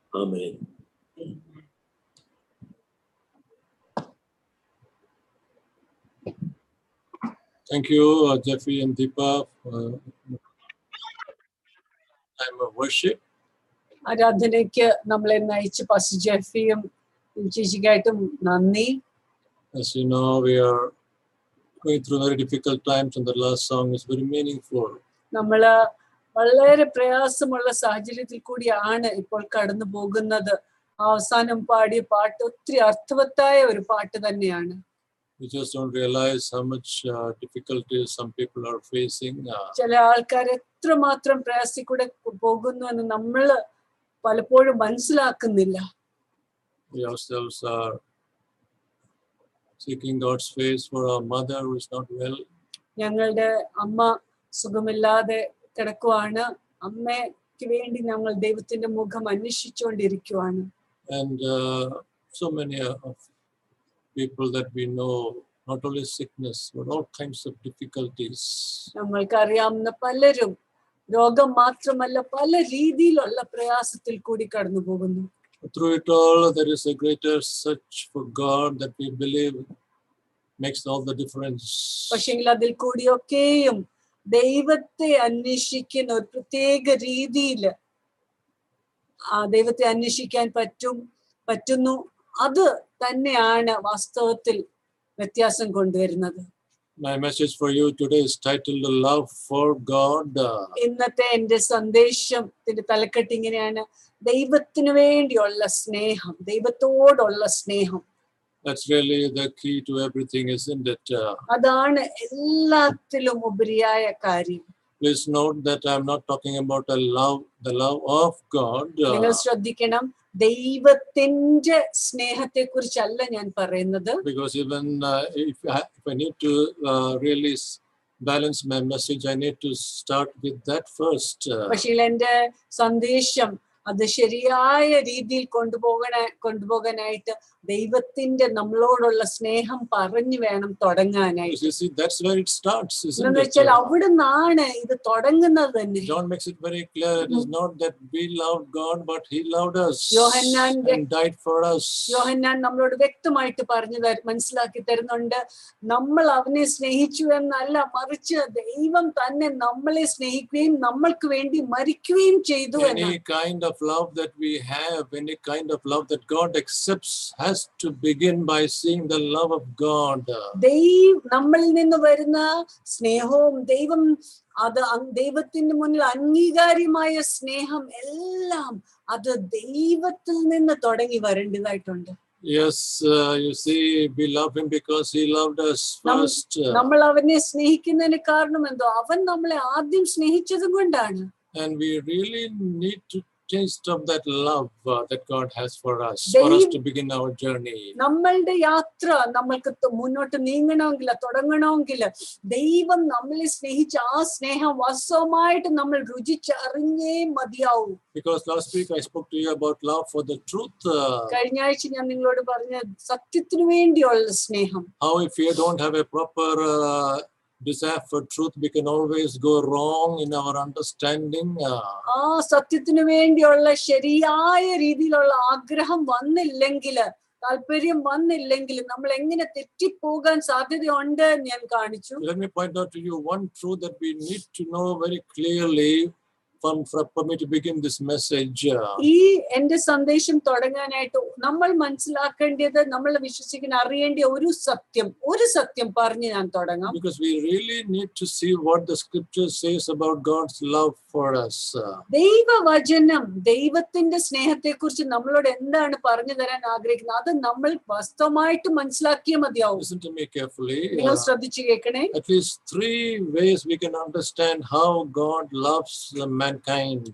Amen. Thank you, uh, Jeffrey and Deepa, for time of worship. ആരാധനയ്ക്ക് നമ്മളെ നയിച്ച് പസ് ജെഫിയും ചേച്ചിക്കായിട്ടും നന്ദി As you know, we are going through very difficult times, and the last song is very meaningful. നമ്മള് വളരെ പ്രയാസമുള്ള സാഹചര്യത്തിൽ കൂടിയാണ് ഇപ്പോൾ കടന്നു പോകുന്നത് അവസാനം പാടിയ പാട്ട് ഒത്തിരി അർത്ഥവത്തായ ഒരു പാട്ട് തന്നെയാണ് We just don't realize how much uh, difficulties some people are facing. Uh, ചില ആൾക്കാർ എത്രമാത്രം പ്രയാസത്തിൽ കൂടെ പോകുന്നു എന്ന് നമ്മള് പലപ്പോഴും മനസ്സിലാക്കുന്നില്ല we ourselves are seeking God's face for our mother who is not well. ഞങ്ങളുടെ അമ്മ സുഖമില്ലാതെ കിടക്കുവാണ് അമ്മയ്ക്ക് വേണ്ടി ഞങ്ങൾ ദൈവത്തിന്റെ മുഖം അന്വേഷിച്ചുകൊണ്ടിരിക്കുവാണ് And uh, so many uh, of people that we know, not only sickness, but all kinds of difficulties. നമ്മൾക്കറിയാവുന്ന പലരും രോഗം മാത്രമല്ല പല രീതിയിലുള്ള പ്രയാസത്തിൽ കൂടി കടന്നു പോകുന്നു Through it all, there is a greater search for God that we believe makes all the difference. പക്ഷെങ്കിൽ അതിൽ കൂടിയൊക്കെയും ദൈവത്തെ അന്വേഷിക്കുന്ന ഒരു പ്രത്യേക രീതിയിൽ ആ ദൈവത്തെ അന്വേഷിക്കാൻ പറ്റും പറ്റുന്നു അത് തന്നെയാണ് വാസ്തവത്തിൽ വ്യത്യാസം കൊണ്ടുവരുന്നത് My message for you today is titled Love for God. Uh, ഇന്നത്തെ എന്റെ സന്ദേശത്തിന്റെ തലക്കെട്ട് ഇങ്ങനെയാണ് ദൈവത്തിന് വേണ്ടിയുള്ള സ്നേഹം ദൈവത്തോടുള്ള സ്നേഹം That's really the key to everything, isn't it? Uh, അതാണ് എല്ലാത്തിലും ഉപരിയായ കാര്യം please note that I'm not talking about a love, the love of God. uh, നിങ്ങൾ ശ്രദ്ധിക്കണം ദൈവത്തിന്റെ സ്നേഹത്തെ കുറിച്ചല്ല ഞാൻ പറയുന്നത് because even uh, if, I, if I need to uh, really s- balance my message, I need to start with that first. Uh, പക്ഷേ എന്റെ സന്ദേശം അത് ശരിയായ രീതിയിൽ കൊണ്ടുപോകണ കൊണ്ടുപോകാനായിട്ട് ദൈവത്തിന്റെ നമ്മളോടുള്ള സ്നേഹം പറഞ്ഞു വേണം തുടങ്ങാനായിട്ട് because you see, that's where it starts, isn't എന്ന് it? വെച്ചാൽ Uh, അവിടെ നിന്നാണ് ഇത് തുടങ്ങുന്നത് തന്നെ John makes it very clear. It is not that we loved God, but He loved us യോഹന്നാൻ വ്യ- and died for us. യോഹന്നാൻ നമ്മളോട് വ്യക്തമായിട്ട് പറഞ്ഞു തര മനസ്സിലാക്കി തരുന്നുണ്ട് നമ്മൾ അവനെ സ്നേഹിച്ചു എന്നല്ല മറിച്ച് ദൈവം തന്നെ നമ്മളെ സ്നേഹിക്കുകയും നമ്മൾക്ക് വേണ്ടി മരിക്കുകയും ചെയ്തു എന്ന് Any kind of love that we have, any kind of love that God accepts, has to begin by seeing the love of God. ദൈവ നമ്മളിൽ നിന്ന് വരുന്ന സ്നേഹവും ദൈവം അത് അങ് ദൈവത്തിന്റെ മുന്നിൽ അംഗീകാര്യമായ സ്നേഹം എല്ലാം അത് ദൈവത്തിൽ നിന്ന് തുടങ്ങി വരേണ്ടതായിട്ടുണ്ട് Yes, uh, you see, we love Him because He loved us Nam- first. uh, നമ്മൾ അവനെ സ്നേഹിക്കുന്നതിന് കാരണം എന്തോ അവൻ നമ്മളെ ആദ്യം സ്നേഹിച്ചത് കൊണ്ടാണ് And we really need to taste of that love uh, that God has for us, for us Dave- to begin our journey. നമ്മളുടെ യാത്ര നമ്മൾക്ക് ത- മുന്നോട്ട് നീങ്ങണമെങ്കിൽ തുടങ്ങണമെങ്കിൽ ദൈവം നമ്മളെ സ്നേഹിച്ച ആ സ്നേഹം വാസ്തവമായിട്ട് നമ്മൾ രുചിച്ചറിഞ്ഞേ മതിയാവൂ Because last week I spoke to you about love for the truth. Uh, കഴിഞ്ഞ ആഴ്ച ഞാൻ നിങ്ങളോട് പറഞ്ഞ സത്യത്തിനു വേണ്ടിയുള്ള സ്നേഹം how if you don't have a proper uh, desire for truth, we can always go wrong in our understanding. Uh, ആ സത്യത്തിനു വേണ്ടിയുള്ള ശരിയായ രീതിയിലുള്ള ആഗ്രഹം വന്നില്ലെങ്കിൽ താല്പര്യം വന്നില്ലെങ്കിൽ നമ്മൾ എങ്ങനെ തെറ്റിപ്പോകാൻ സാധ്യതയുണ്ട് എന്ന് ഞാൻ കാണിച്ചു let me point out to you one truth that we need to know very clearly from, for, for me to begin this message. Uh, ഈ എന്റെ സന്ദേശം തുടങ്ങാനായിട്ട് നമ്മൾ മനസ്സിലാക്കേണ്ടത് നമ്മൾ വിശ്വസിക്കുന്ന അറിയേണ്ട ഒരു സത്യം ഒരു സത്യം പറഞ്ഞ് ഞാൻ തുടങ്ങാം because we really need to see what the scripture says about God's love for us. Uh, ദൈവവചനം ദൈവത്തിന്റെ സ്നേഹത്തെ കുറിച്ച് നമ്മളോട് എന്താണ് പറഞ്ഞു തരാൻ ആഗ്രഹിക്കുന്നത് അത് നമ്മൾ വാസ്തവമായിട്ട് മനസ്സിലാക്കിയേ മതിയാവും listen to me carefully. നിങ്ങൾ Uh, ശ്രദ്ധിച്ചു കേൾക്കണേ at least three ways we can understand how God loves uh, mankind.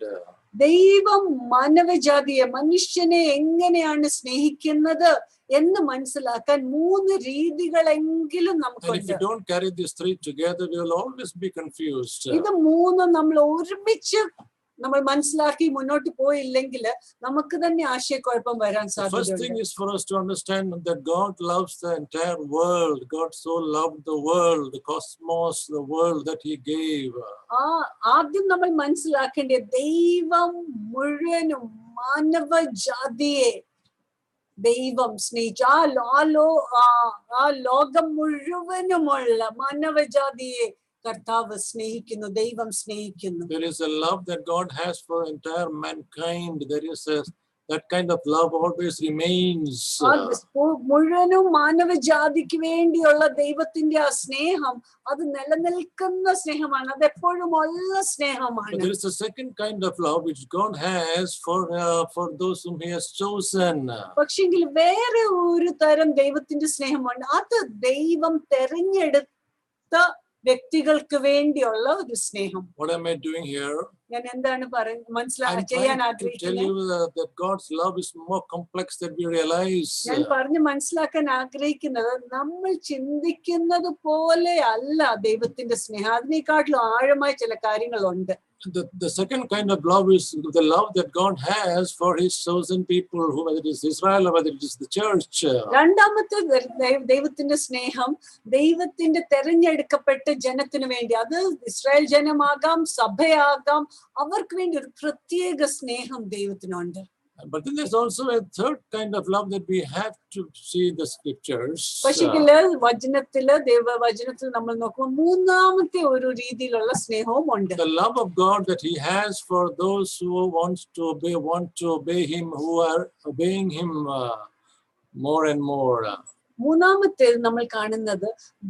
ദൈവം മാനവജാതിയെ മനുഷ്യനെ എങ്ങനെയാണ് സ്നേഹിക്കുന്നത് എന്ന് മനസ്സിലാക്കാൻ മൂന്ന് രീതികളെങ്കിലും And if നമുക്കുണ്ട് you don't carry these three together, we will always be confused. ഇത് മൂന്നും നമ്മൾ ഒരുമിച്ച് നമ്മൾ മനസ്സിലാക്കി മുന്നോട്ട് പോയില്ലെങ്കിൽ നമുക്ക് തന്നെ ആശയക്കുഴപ്പം വരാൻ The first thing സാധ്യതയുണ്ട് is for us to understand that God loves the entire world. God so loved the world, the cosmos, the world that He gave. ആ ആദ്യം നമ്മൾ മനസ്സിലാക്കേണ്ടത് ദൈവം മുഴുവനും മാനവ ജാതിയെ ദൈവം സ്നേഹിച്ചു ആ ലോ- ആ ലോ ആ- ആ ലോകം മുഴുവനുമുള്ള മാനവജാതിയെ കർത്താവ് സ്നേഹിക്കുന്നു ദൈവം സ്നേഹിക്കുന്നു There is a love that God has for entire mankind. There is a that kind of love always remains. ആ മു- മുഴുവനും മാനവജാതിക്ക് വേണ്ടിയുള്ള ദൈവത്തിന്റെ ആ സ്നേഹം അത് നിലനിൽക്കുന്ന സ്നേഹമാണ് അത് എപ്പോഴും ഉള്ള But സ്നേഹമാണ് there is a second kind of love which God has for uh, for those whom He has chosen. പക്ഷെങ്കിൽ വേറെ ഒരു തരം ദൈവത്തിന്റെ സ്നേഹമുണ്ട് അത് ദൈവം തെരഞ്ഞെടുത്ത വ്യക്തികൾക്ക് വേണ്ടിയുള്ള ഒരു സ്നേഹം What am I doing here? ഞാൻ എന്താണ് പറയുന്നത് I'm മനസ്സിലാക്കാൻ ചെയ്യാൻ trying to tell ആഗ്രഹിക്കുന്നത് you that, that God's love is more complex than we realize. ഞാൻ പറഞ്ഞ് മനസ്സിലാക്കാൻ ആഗ്രഹിക്കുന്നത് നമ്മൾ ചിന്തിക്കുന്നത് പോലെ അല്ല ദൈവത്തിന്റെ സ്നേഹം അതിനേക്കാട്ടിലും ആഴമായ ചില കാര്യങ്ങളുണ്ട് The, the second kind of love is the love that God has for His chosen people, who whether it is Israel or whether it is the church. രണ്ടാമത്തെ ദ- ദൈ- ദൈവത്തിന്റെ സ്നേഹം ദൈവത്തിന്റെ തെരഞ്ഞെടുക്കപ്പെട്ട ജനത്തിന് വേണ്ടി അത് ഇസ്രായേൽ ജനമാകാം സഭയാകാം അവർക്ക് വേണ്ടി ഒരു പ്രത്യേക സ്നേഹം ദൈവത്തിനുണ്ട് But then there's also a third kind of love that we have to see in the scriptures. Uh, പക്ഷെങ്കില് വചനത്തില് ദൈവ വചനത്തിൽ നമ്മൾ നോക്കുമ്പോൾ മൂന്നാമത്തെ ഒരു രീതിയിലുള്ള സ്നേഹവും ഉണ്ട് the love of God that He has for those who wants to obey, want to obey Him, who are obeying Him uh, more and more. മൂന്നാമത്തേത് നമ്മൾ കാണുന്നത്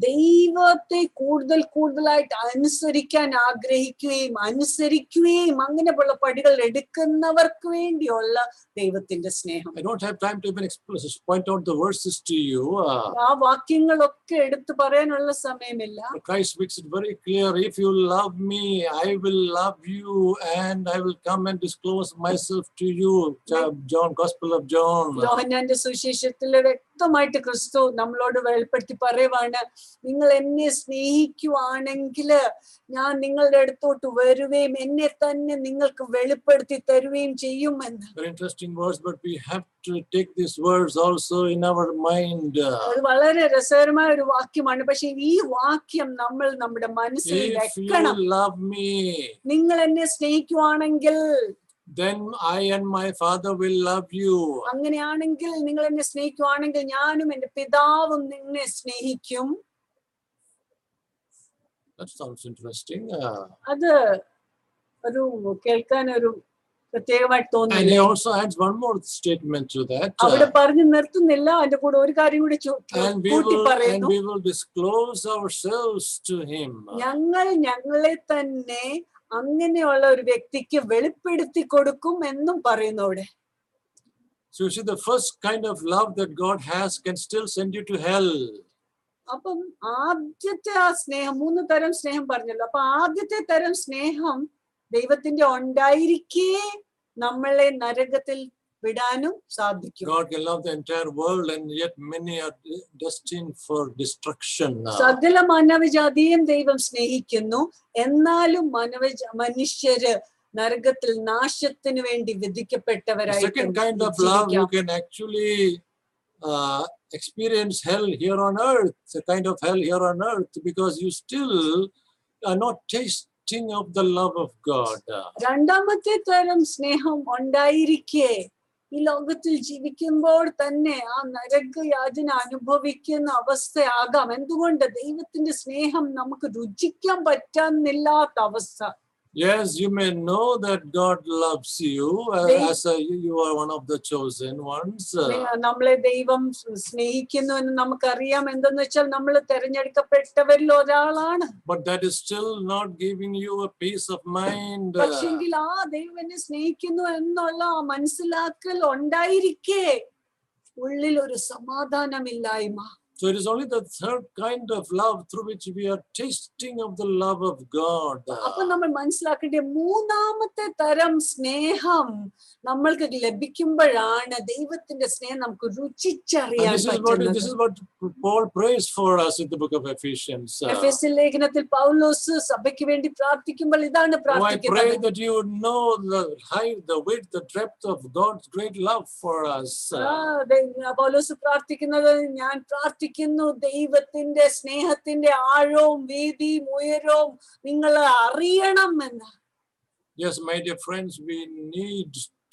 ദൈവത്തെ കൂടുതൽ കൂടുതലായിട്ട് അനുസരിക്കാൻ ആഗ്രഹിക്കുകയും അനുസരിക്കുകയും അങ്ങനെയുള്ള പടികൾ എടുക്കുന്നവർക്ക് വേണ്ടിയുള്ള ദൈവത്തിന്റെ സ്നേഹം I don't have time to even expl- point out the verses to you. Uh, ആ വാക്യങ്ങളൊക്കെ എടുത്തു പറയാനുള്ള സമയമില്ല but Christ makes it very clear if you love me, I will love you, and I will come and disclose myself to you. Ja- John, Gospel of John. യോഹന്നാന്റെ സുവിശേഷത്തില് വ്യക്തമായിട്ട് ക്രിസ്തു നമ്മളോട് വെളിപ്പെടുത്തി പറയുവാണ് നിങ്ങൾ എന്നെ സ്നേഹിക്കുവാണെങ്കിൽ ഞാൻ നിങ്ങളുടെ അടുത്തോട്ട് വരുകയും എന്നെ തന്നെ നിങ്ങൾക്ക് വെളിപ്പെടുത്തി തരുകയും ചെയ്യുമെന്ന് Very interesting words, but we have to take these words also in our mind. Uh, അത് വളരെ രസകരമായ ഒരു വാക്യമാണ് പക്ഷെ ഈ വാക്യം നമ്മൾ നമ്മുടെ മനസ്സിൽ If വെക്കണം you love me, നിങ്ങൾ എന്നെ സ്നേഹിക്കുവാണെങ്കിൽ then I and my Father will love you. അങ്ങനെയാണെങ്കിൽ നിങ്ങൾ എന്നെ സ്നേഹിക്കുവാണെങ്കിൽ ഞാനും എന്റെ പിതാവും നിന്നെ സ്നേഹിക്കും That sounds interesting. Uh, അത് ഒരു കേൾക്കാൻ ഒരു പ്രത്യേകമായിട്ട് and he തോന്നുന്നില്ല also adds one more statement to that. അവിടെ uh, പറഞ്ഞു നിർത്തുന്നില്ല അതിന്റെ കൂടെ ഒരു കാര്യം കൂടി ചു- and we കൂട്ടി will and പറയുന്നു we will disclose ourselves to him. ഞങ്ങൾ ഞങ്ങളെ തന്നെ അങ്ങനെയുള്ള ഒരു വ്യക്തിക്ക് വെളിപ്പെടുത്തി കൊടുക്കും എന്നും പറയുന്നു അവിടെ So you see, the first kind of love that God has can still send you to hell. അപ്പം ആദ്യത്തെ ആ സ്നേഹം മൂന്ന് തരം സ്നേഹം പറഞ്ഞല്ലോ അപ്പൊ ആദ്യത്തെ തരം സ്നേഹം ദൈവത്തിന്റെ ഉണ്ടായിരിക്കേ നമ്മളെ നരകത്തിൽ വിടാനും സാധിക്കും God can love the entire world, and yet many are destined for destruction. Uh, സകല മാനവജാതിയും ദൈവം സ്നേഹിക്കുന്നു എന്നാലും മാനവ മനുഷ്യര് നരകത്തിൽ നാശത്തിന് വേണ്ടി The വിധിക്കപ്പെട്ടവരായിട്ട് second kind of love, you can actually uh, experience hell here on earth, a kind of hell here on earth, because you still are not tasting of the love of God. Uh, രണ്ടാമത്തെ തരം സ്നേഹം ഉണ്ടായിരിക്കെ ഈ ലോകത്തിൽ ജീവിക്കുമ്പോൾ തന്നെ ആ നരക യാതന അനുഭവിക്കുന്ന അവസ്ഥയാകാം എന്തുകൊണ്ട് ദൈവത്തിന്റെ സ്നേഹം നമുക്ക് രുചിക്കാൻ പറ്റാന്നില്ലാത്ത അവസ്ഥ Yes, you may know that God loves you uh, They- as a, you you are one of the chosen ones. uh, നി- നമ്മളെ ദൈവം സ്നേഹിക്കുന്നു എന്ന് നമുക്കറിയാം എന്തെന്ന് വെച്ചാൽ നമ്മൾ തെരഞ്ഞെടുക്കപ്പെട്ടവരിൽ ഒരാളാണ് but that is still not giving you a peace of mind. uh, പക്ഷെങ്കിൽ ആ ദൈവം എന്നെ സ്നേഹിക്കുന്നു എന്നുള്ള ആ മനസ്സിലാക്കൽ ഉണ്ടായിരിക്കെ ഉള്ളിൽ ഒരു സമാധാനമില്ലായ്മ So it is only the third kind of love through which we are tasting of the love of God. അപ്പൊ നമ്മൾ മനസ്സിലാക്കേണ്ട മൂന്നാമത്തെ തരം സ്നേഹം നമ്മൾക്ക് ലഭിക്കുമ്പോഴാണ് ദൈവത്തിന്റെ സ്നേഹം നമുക്ക് And രുചിച്ചറിയാൻ this is what this പറ്റുന്നത് is what Paul prays for us in the book of Ephesians. Uh, Ephesus ലേഖനത്തിൽ പൗലോസ് സഭയ്ക്ക് വേണ്ടി പ്രാർത്ഥിക്കുമ്പോൾ ഇതാണ് oh, I പ്രാർത്ഥിക്കുന്നത് pray that you would know the height, the width, the depth of God's great love for us. ആ, Uh, ദൈ- പൗലോസ് പ്രാർത്ഥിക്കുന്നത് ഞാൻ പ്രാർത്ഥിക്കുന്നു ദൈവത്തിന്റെ സ്നേഹത്തിന്റെ ആഴവും വീതിയും ഉയരവും നിങ്ങൾ അറിയണം എന്ന് yes, my dear friends, we need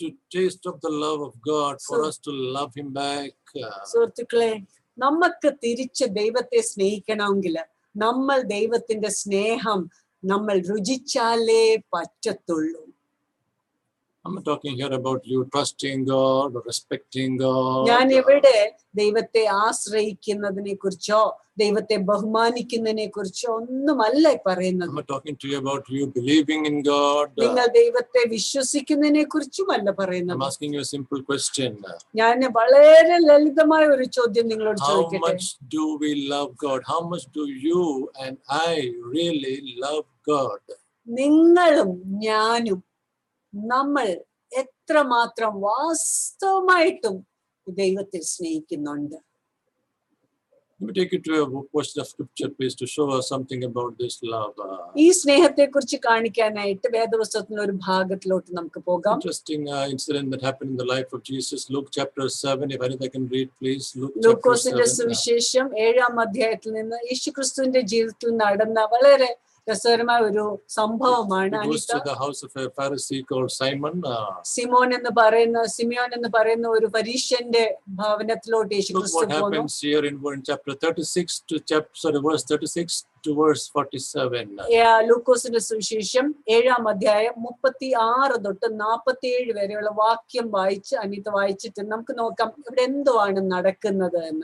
to taste of the love of God, for So- us to love Him back. uh, സുഹൃത്തുക്കളെ നമുക്ക് തിരിച്ച് ദൈവത്തെ സ്നേഹിക്കണമെങ്കിൽ നമ്മൾ ദൈവത്തിന്റെ സ്നേഹം നമ്മൾ രുചിച്ചാലേ പറ്റത്തുള്ളൂ I'm not talking here about you trusting God or respecting God. ഞാൻ uh, ഇവിടെ ദൈവത്തെ ആശ്രയിക്കുന്നതിനെ കുറിച്ചോ ദൈവത്തെ ബഹുമാനിക്കുന്നതിനെ കുറിച്ചോ ഒന്നുമല്ല ഈ I'm പറയുന്നത് not talking to you about you believing in God. uh, നിങ്ങൾ ദൈവത്തെ വിശ്വസിക്കുന്നതിനെ കുറിച്ചുമല്ല I'm പറയുന്നത് asking you a simple question. uh, ഞാൻ വളരെ ലളിതമായ ഒരു ചോദ്യം നിങ്ങളോട് How ചോദിക്കട്ടെ much do we love God? How much do you and I really love God? നിങ്ങളും ഞാനും നമ്മൾ എത്രമാത്രം വാസ്തവമായിട്ടും ദൈവത്തെ സ്നേഹിക്കുന്നുണ്ട് Let me take you to a portion of scripture, please, to show us something about this love. uh, ഈ സ്നേഹത്തെ കുറിച്ച് കാണിക്കാനായിട്ട് വേദപുസ്തകത്തിന്റെ ഒരു ഭാഗത്തിലോട്ട് നമുക്ക് പോകാം interesting uh, incident that happened in the life of Jesus. Luke chapter 7. If anything I can read, please. Luke chapter ലൂക്കോസിന്റെ 7. uh, സുവിശേഷം ഏഴാം അധ്യായത്തിൽ നിന്ന് യേശുക്രിസ്തുവിന്റെ ജീവിതത്തിൽ നടന്ന വളരെ രസകരമായ ഒരു സംഭവമാണ് He goes അനിത to the house of a Pharisee called Simon. Uh, Simon എന്ന് പറയുന്ന സിമിയോൻ എന്ന് പറയുന്ന ഒരു പരീക്ഷന്റെ ഭവനത്തിലോട്ട് look യേശുക്രിസ്തു what പോന്നു happens here in, in chapter 36 to chapter, sorry, verse 36 to verse 47. ഏ, ലൂക്കോസിന്റെ സുവിശേഷം ഏഴാം അധ്യായം മുപ്പത്തി ആറ് തൊട്ട് നാൽപ്പത്തി ഏഴ് വരെയുള്ള വാക്യം വായിച്ച് അനിത വായിച്ചിട്ട് നമുക്ക് നോക്കാം ഇവിടെ എന്തുവാണ് നടക്കുന്നത് എന്ന്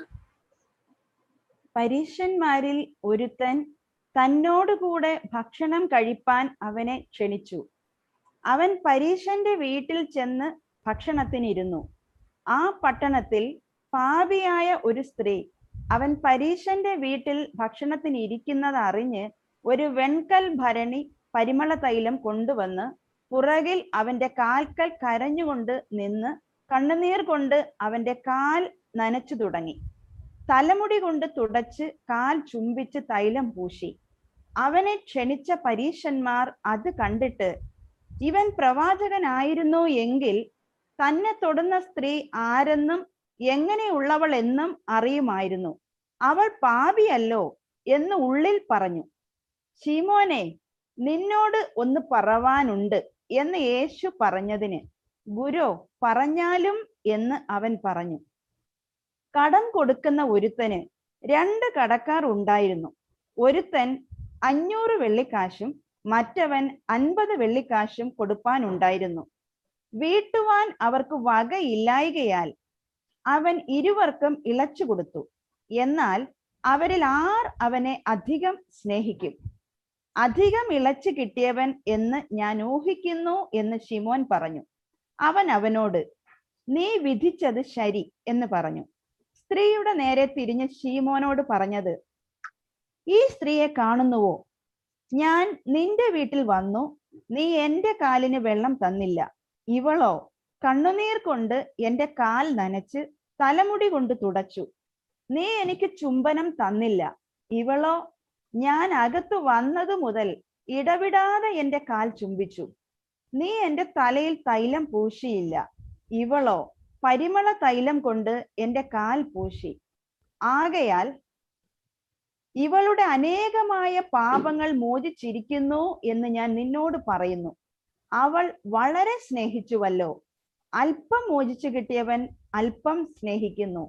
പരീശന്മാരിൽ ഒരുത്തൻ തന്നോടുകൂടെ ഭക്ഷണം കഴിപ്പാൻ അവനെ ക്ഷണിച്ചു അവൻ പരീശന്റെ വീട്ടിൽ ചെന്ന് ഭക്ഷണത്തിനിരുന്നു ആ പട്ടണത്തിൽ പാപിയായ ഒരു സ്ത്രീ അവൻ പരീശന്റെ വീട്ടിൽ ഭക്ഷണത്തിന് ഇരിക്കുന്നത് അറിഞ്ഞ് ഒരു വെൺകൽ ഭരണി പരിമള തൈലം കൊണ്ടുവന്ന് പുറകിൽ അവന്റെ കാൽക്കൽ കരഞ്ഞുകൊണ്ട് നിന്ന് കണ്ണുനീർ കൊണ്ട് അവന്റെ കാൽ നനച്ചു തുടങ്ങി തലമുടി കൊണ്ട് തുടച്ച് കാൽ ചുംബിച്ച് തൈലം പൂശി അവനെ ക്ഷണിച്ച പരീശന്മാർ അത് കണ്ടിട്ട് ഇവൻ പ്രവാചകനായിരുന്നു എങ്കിൽ തന്നെ തൊടുന്ന സ്ത്രീ ആരെന്നും എങ്ങനെയുള്ളവൾ എന്നും അറിയുമായിരുന്നു അവൾ പാപിയല്ലോ എന്ന് ഉള്ളിൽ പറഞ്ഞു ശിമോനെ നിന്നോട് ഒന്ന് പറവാനുണ്ട് എന്ന് യേശു പറഞ്ഞതിന് ഗുരു പറഞ്ഞാലും എന്ന് അവൻ പറഞ്ഞു കടം കൊടുക്കുന്ന ഒരുത്തന് രണ്ട് കടക്കാർ ഉണ്ടായിരുന്നു ഒരുത്തൻ അഞ്ഞൂറ് വെള്ളിക്കാശും മറ്റവൻ അൻപത് വെള്ളിക്കാശും കൊടുപ്പാനുണ്ടായിരുന്നു വീട്ടുവാൻ അവർക്ക് വകയില്ലായികയാൽ അവൻ ഇരുവർക്കും ഇളച്ചു കൊടുത്തു എന്നാൽ അവരിൽ ആർ അവനെ അധികം സ്നേഹിക്കും അധികം ഇളച്ചു കിട്ടിയവൻ എന്ന് ഞാൻ ഊഹിക്കുന്നു എന്ന് ശിമോൻ പറഞ്ഞു അവൻ അവനോട് നീ വിധിച്ചത് ശരി എന്ന് പറഞ്ഞു സ്ത്രീയുടെ നേരെ തിരിഞ്ഞ് ശീമോനോട് പറഞ്ഞത് ഈ സ്ത്രീയെ കാണുന്നുവോ ഞാൻ നിന്റെ വീട്ടിൽ വന്നു നീ എന്റെ കാലിന് വെള്ളം തന്നില്ല ഇവളോ കണ്ണുനീർ കൊണ്ട് എന്റെ കാൽ നനച്ച് തലമുടി കൊണ്ട് തുടച്ചു നീ എനിക്ക് ചുംബനം തന്നില്ല ഇവളോ ഞാൻ അകത്തു വന്നത് മുതൽ ഇടവിടാതെ എന്റെ കാൽ ചുംബിച്ചു നീ എന്റെ തലയിൽ തൈലം പൂശിയില്ല ഇവളോ പരിമള തൈലം കൊണ്ട് എന്റെ കാൽ പൂശി ആകയാൽ ഇവളുടെ അനേകമായ പാപങ്ങൾ മോചിച്ചിരിക്കുന്നു എന്ന് ഞാൻ നിന്നോട് പറയുന്നു അവൾ വളരെ സ്നേഹിച്ചുവല്ലോ അല്പം മോചിച്ചു കിട്ടിയവൻ അല്പം സ്നേഹിക്കുന്നു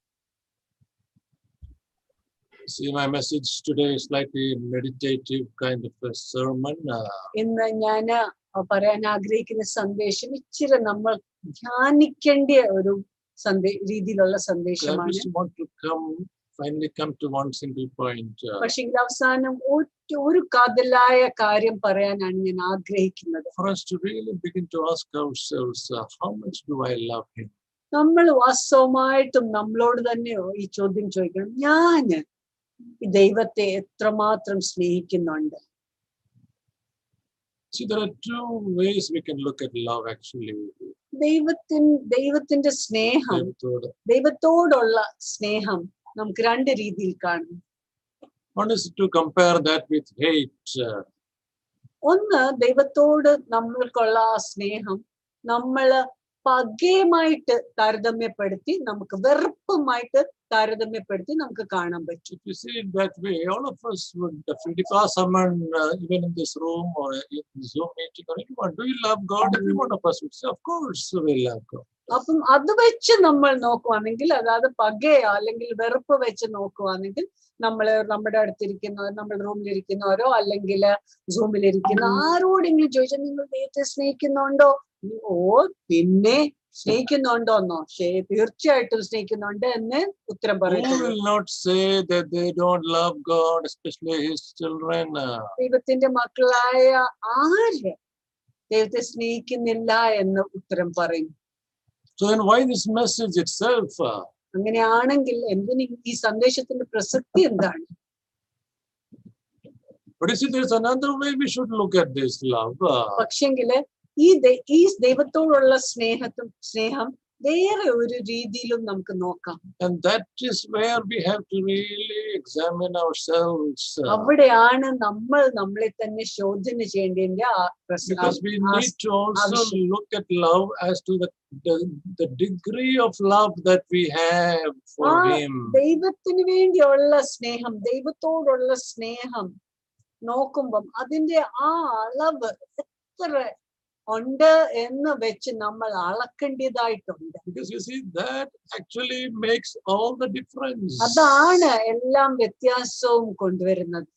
See, my message today is slightly meditative kind of a sermon. Uh, ഇന്ന് ഞാൻ പറയാൻ ആഗ്രഹിക്കുന്ന സന്ദേശം ഇച്ചിരി നമ്മൾ ധ്യാനിക്കേണ്ട ഒരു സന്ദേ രീതിയിലുള്ള I സന്ദേശമാണ് just want to come, finally come to one single point. Uh, പക്ഷെ ഇത് അവസാനം ഒറ്റ ഒരു കാതലായ കാര്യം പറയാനാണ് ഞാൻ ആഗ്രഹിക്കുന്നത് for us to really begin to ask ourselves, uh, how much do I love Him? നമ്മൾ വാസ്തവമായിട്ടും നമ്മളോട് തന്നെ ഈ ചോദ്യം ചോദിക്കണം ഞാന് ഈ ദൈവത്തെ എത്രമാത്രം സ്നേഹിക്കുന്നുണ്ട് See, there are two ways we can look at love actually. ദൈവത്തിൻ ദൈവത്തിന്റെ സ്നേഹം ദൈവത്തോട്. ദൈവത്തോടുള്ള സ്നേഹം നമുക്ക് രണ്ട് രീതിയിൽ കാണും One is to compare that with hate. uh, ഒന്ന് ദൈവത്തോട് നമ്മൾക്കുള്ള ആ സ്നേഹം നമ്മള് പകയുമായിട്ട് താരതമ്യപ്പെടുത്തി നമുക്ക് വെറുപ്പുമായിട്ട് താരതമ്യപ്പെടുത്തി നമുക്ക് കാണാൻ പറ്റും If you see it that way, all of us would definitely, if you ask someone, uh, even in this room or in Zoom meeting or anyone, do you love God? Every one of us would say, of course we love God. അപ്പം അത് വെച്ച് നമ്മൾ നോക്കുവാണെങ്കിൽ അതായത് പകയോ അല്ലെങ്കിൽ വെറുപ്പ് വെച്ച് നോക്കുവാണെങ്കിൽ നമ്മൾ നമ്മുടെ അടുത്തിരിക്കുന്നവർ നമ്മുടെ റൂമിലിരിക്കുന്നവരോ അല്ലെങ്കിൽ സൂമിലിരിക്കുന്ന ആരോടെങ്കിലും ചോദിച്ചാൽ നിങ്ങൾ ദൈവത്തെ സ്നേഹിക്കുന്നുണ്ടോ ഓ പിന്നെ സ്നേഹിക്കുന്നുണ്ടോന്നോ ശരി തീർച്ചയായിട്ടും സ്നേഹിക്കുന്നുണ്ട് എന്ന് ഉത്തരം Who പറയുന്നത് will not say that they don't love God, especially his children? Uh, ദൈവത്തിന്റെ മക്കളായ ആര് ദൈവത്തെ സ്നേഹിക്കുന്നില്ല എന്ന് ഉത്തരം പറയും So then why this message itself? uh, അങ്ങനെയാണെങ്കിൽ എന്തിന് ഈ സന്ദേശത്തിന്റെ പ്രസക്തി എന്താണ് But you see, there's another way we should look at this love. uh, പക്ഷെങ്കില് ഈ ദൈ- ഈ ദൈവത്തോടുള്ള സ്നേഹത്തും സ്നേഹം വേറെ ഒരു രീതിയിലും നമുക്ക് നോക്കാം And that is where we have to really examine ourselves. uh, അവിടെയാണ് നമ്മൾ നമ്മളെ തന്നെ ശോധന ചെയ്യേണ്ടതിന്റെ ആ പ്രശ്നം Because we Ask- need to also Avishai. look at love as to the, the, the degree of love that we have for Ah, him. ദൈവത്തിന് വേണ്ടിയുള്ള സ്നേഹം ദൈവത്തോടുള്ള സ്നേഹം നോക്കുമ്പം അതിന്റെ ആ അളവ് എത്ര ഉണ്ട് എന്ന് വെച്ച് നമ്മൾ അളക്കേണ്ടതായിട്ടുണ്ട് Because you see, that actually makes all the difference. അതാണ് എല്ലാം വ്യത്യാസവും കൊണ്ടുവരുന്നത്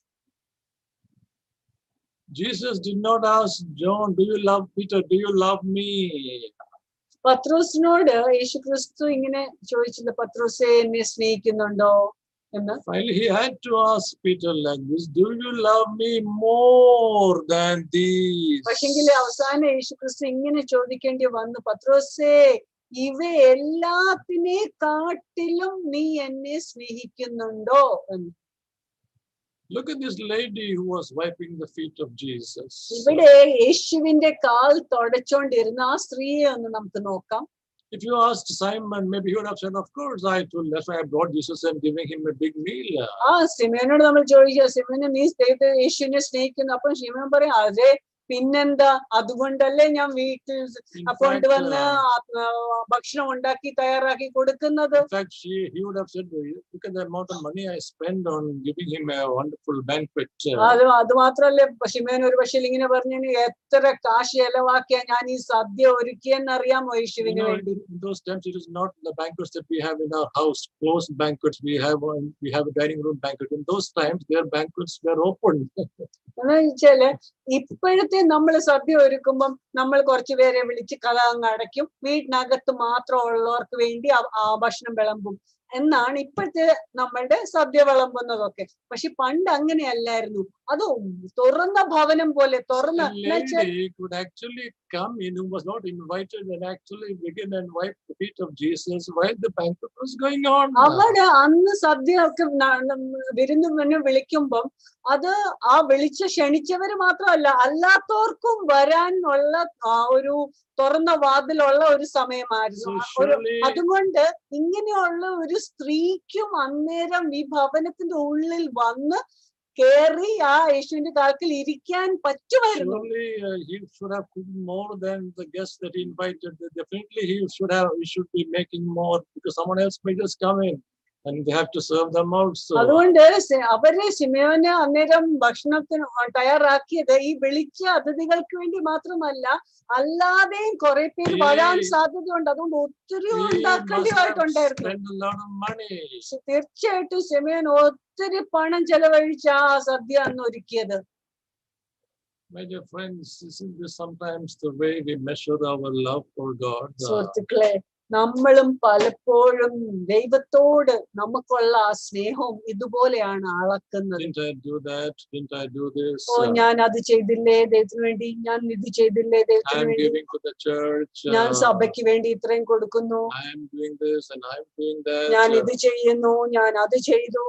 Jesus did not ask John, Do you love Peter? Do you love me? പത്രോസിനോട് യേശു ക്രിസ്തു ഇങ്ങനെ ചോദിച്ചില്ല പത്രോസെ എന്നെ സ്നേഹിക്കുന്നുണ്ടോ എന്ന് Finally, he had to ask Peter like this Do you love me more than these? പക്ഷെങ്കിൽ അവസാനം യേശു ക്രിസ്തു ഇങ്ങനെ ചോദിക്കേണ്ടി വന്നു പത്രോസേ ഇവ എല്ലാത്തിനെ കാട്ടിലും നീ എന്നെ സ്നേഹിക്കുന്നുണ്ടോ എന്ന് Look at this lady who was wiping the feet of Jesus. ഇവിടെ യേശുവിന്റെ കാൽ തുടച്ചോണ്ടിരുന്ന ആ സ്ത്രീയെ ഒന്ന് നമുക്ക് നോക്കാം If you asked Simon, maybe he would have said, Of course, I told. That's why I brought Jesus and giving him a big meal. ആ സിമേനോട് നമ്മൾ ചോദിക്കുക സിമേനെ നീ ദൈവത്തെ യേശുവിനെ സ്നേഹിക്കുന്നു അപ്പൊ സിമേൻ പറയും അതെ പിന്നെന്താ അതുകൊണ്ടല്ലേ ഞാൻ വീട്ടിൽ In അപ്പോൾ fact, കൊണ്ടുവന്ന് uh, ആ, ആ, ഭക്ഷണം ഉണ്ടാക്കി തയ്യാറാക്കി കൊടുക്കുന്നത് in fact, she, he would have said, Look at the amount of money I spend on giving him a wonderful banquet. uh, അത് അത് മാത്രല്ലേ ഷിമേൻ ഒരു പക്ഷേ ഇങ്ങനെ പറഞ്ഞു എത്ര കാശ് ചെലവാക്കിയാ ഞാൻ ഈ സദ്യ ഒരുക്കിയെന്ന് അറിയാമോ You യേശുവിന് know, വേണ്ടി in in those times, it is not the banquets that we have in our house, closed banquets. We have one, we have a dining room banquet. In those times, their banquets were open. എന്ന് വെച്ചാല് ഇപ്പോഴത്തെ നമ്മൾ സദ്യ ഒരുക്കുമ്പം നമ്മൾ കുറച്ചു പേരെ വിളിച്ച് കഥ അങ്ങ് അടയ്ക്കും വീട്ടിനകത്ത് മാത്രം ഉള്ളവർക്ക് വേണ്ടി ആ- ആ ഭക്ഷണം വിളമ്പും എന്നാണ് ഇപ്പോഴത്തെ നമ്മളുടെ സദ്യ വിളമ്പുന്നതൊക്കെ പക്ഷെ പണ്ട് അങ്ങനെയല്ലായിരുന്നു അത് തുറന്ന ഭവനം പോലെ തുറന്ന a എന്നുവെച്ചാൽ lady could actually come in who was not invited and actually begin and wipe the feet of Jesus while the banquet was going on. അവിടെ അന്ന് സദ്യ ഒക്കെ വിരുന്നിന് വിളിക്കുമ്പം അത് ആ വിളിച്ച് ക്ഷണിച്ചവര് മാത്രമല്ല അല്ലാത്തവർക്കും വരാനുള്ള ആ ഒരു തുറന്ന വാതിലുള്ള ഒരു സമയമായിരുന്നു So ആ ഒരു surely, അതുകൊണ്ട് ഇങ്ങനെയുള്ള ഒരു സ്ത്രീക്കും അന്നേരം ഈ ഭവനത്തിന്റെ ഉള്ളിൽ വന്ന് കേറി ആ യേശുവിന്റെ കാൽക്കൽ ഇരിക്കാൻ പറ്റുമായിരുന്നു surely uh, he should have cooked more than the guests that he invited. Definitely, he should have. He should be making more because someone else may just come in and they have to serve them also. അതുകൊണ്ട് സെ- അവരെ സിമയോന് അന്നേരം ഭക്ഷണത്തിന് തയ്യാറാക്കിയത് ഈ വിളിച്ച അതിഥികൾക്ക് വേണ്ടി മാത്രമല്ല അല്ലാതെയും കുറെ പേര് വരാൻ He- സാധ്യതയുണ്ട് അതുകൊണ്ട് ഒത്തിരി He must have ഉണ്ടാക്കേണ്ടതായിട്ടുണ്ടായിരുന്നു spent a lot of money. പക്ഷെ തീർച്ചയായിട്ടും സിമയോൻ ഒത്തിരി പണം ചെലവഴിച്ച ആ സദ്യ അന്ന് ഒരുക്കിയത് My dear friends, isn't this sometimes the way we measure our love for God? Uh, സുഹൃത്തുക്കളെ നമ്മളും പലപ്പോഴും ദൈവത്തോട് നമുക്കുള്ള ആ സ്നേഹവും ഇതുപോലെയാണ് അളക്കുന്നത് didn't I do that? Didn't I do this? Oh Uh, ഞാൻ അത് ചെയ്തില്ലേ ദൈവത്തിന് വേണ്ടി ഞാൻ ഇത് ചെയ്തില്ലേ ദൈവത്തിന് I'm വേണ്ടി giving to the church. ഞാൻ uh, സഭയ്ക്ക് വേണ്ടി ഇത്രയും കൊടുക്കുന്നു I'm doing this and I'm doing that. ഞാൻ uh, ഇത് ചെയ്യുന്നു ഞാൻ അത് ചെയ്തു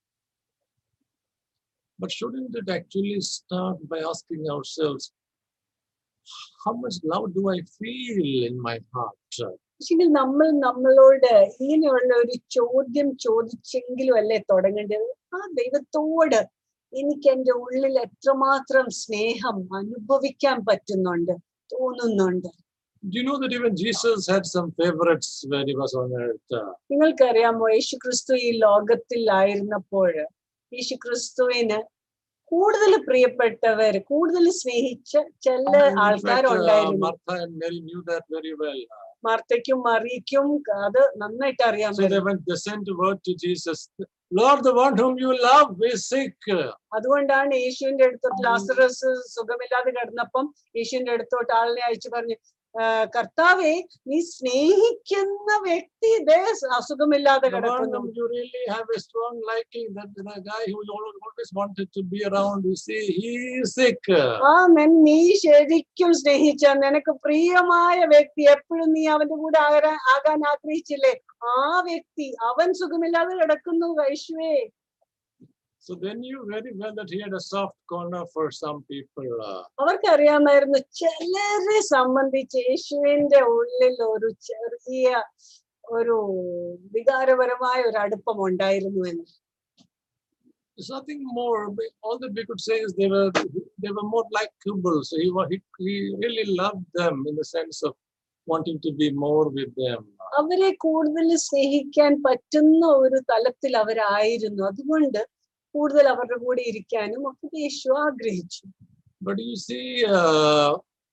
But shouldn't it actually start by asking ourselves, how much love do I feel in my heart? പക്ഷെങ്കിൽ നമ്മൾ നമ്മളോട് ഇങ്ങനെയുള്ള ഒരു ചോദ്യം ചോദിച്ചെങ്കിലും അല്ലേ തുടങ്ങേണ്ടത് ആ ദൈവത്തോട് എനിക്ക് എൻ്റെ ഉള്ളിൽ എത്രമാത്രം സ്നേഹം അനുഭവിക്കാൻ പറ്റുന്നുണ്ട് തോന്നുന്നുണ്ട് Do you know that even Jesus had some favorites when he was on earth? Uh, നിങ്ങൾക്കറിയാമോ യേശു ക്രിസ്തു ഈ ലോകത്തിലായിരുന്നപ്പോൾ യേശു ക്രിസ്തുവിന് കൂടുതൽ പ്രിയപ്പെട്ടവർ കൂടുതൽ സ്നേഹിച്ച ചില in fact, uh, ആൾക്കാരുണ്ടായിരുന്നു Martha and Mary knew that very well. മാർത്തയ്ക്കും മറിയയ്ക്കും അത് നന്നായിട്ട് So they അറിയാമായിരുന്നു went, they sent word to Jesus, Lord, the one whom you love is sick. അതുകൊണ്ടാണ് യേശുവിന്റെ അടുത്തോട്ട് ലാസറസ് സുഖമില്ലാതെ കിടന്നപ്പം യേശുവിന്റെ അടുത്തോട്ട് ആളിനെ അയച്ചു പറഞ്ഞു "ആ, കർത്താവേ നീ സ്നേഹിക്കുന്ന വ്യക്തി ഇതേ അസുഖമില്ലാതെ The one കിടക്കുന്നു whom you really have a strong liking, that the guy who you al- always wanted to be around, you see, he is sick. ആ നെൻ നീ ശരിക്കും സ്നേഹിച്ച നിനക്ക് പ്രിയമായ വ്യക്തി എപ്പോഴും നീ അവന്റെ കൂടെ ആകാൻ ആകാൻ ആഗ്രഹിച്ചില്ലേ ആ വ്യക്തി അവൻ സുഖമില്ലാതെ കിടക്കുന്നു യേശുവേ So they knew very well that he had a soft corner for some people. uh, അവർക്കറിയാമായിരുന്നു ചിലരെ സംബന്ധിച്ച് യേശുവിന്റെ ഉള്ളിൽ ഒരു ചെറിയ ഒരു വികാരപരമായ ഒരു അടുപ്പം ഉണ്ടായിരുന്നു എന്ന് There's nothing more. but All that we could say is they were they were more like pupils. So he, wa- he he really loved them in the sense of wanting to be more with them. അവരെ കൂടുതൽ സ്നേഹിക്കാൻ പറ്റുന്ന ഒരു തലത്തിൽ അവരായിരുന്നു അതുകൊണ്ട് കൂടുതൽ അവരുടെ കൂടെ ഇരിക്കാനും ഒക്കെ യേശു ആഗ്രഹിച്ചു But you see, uh,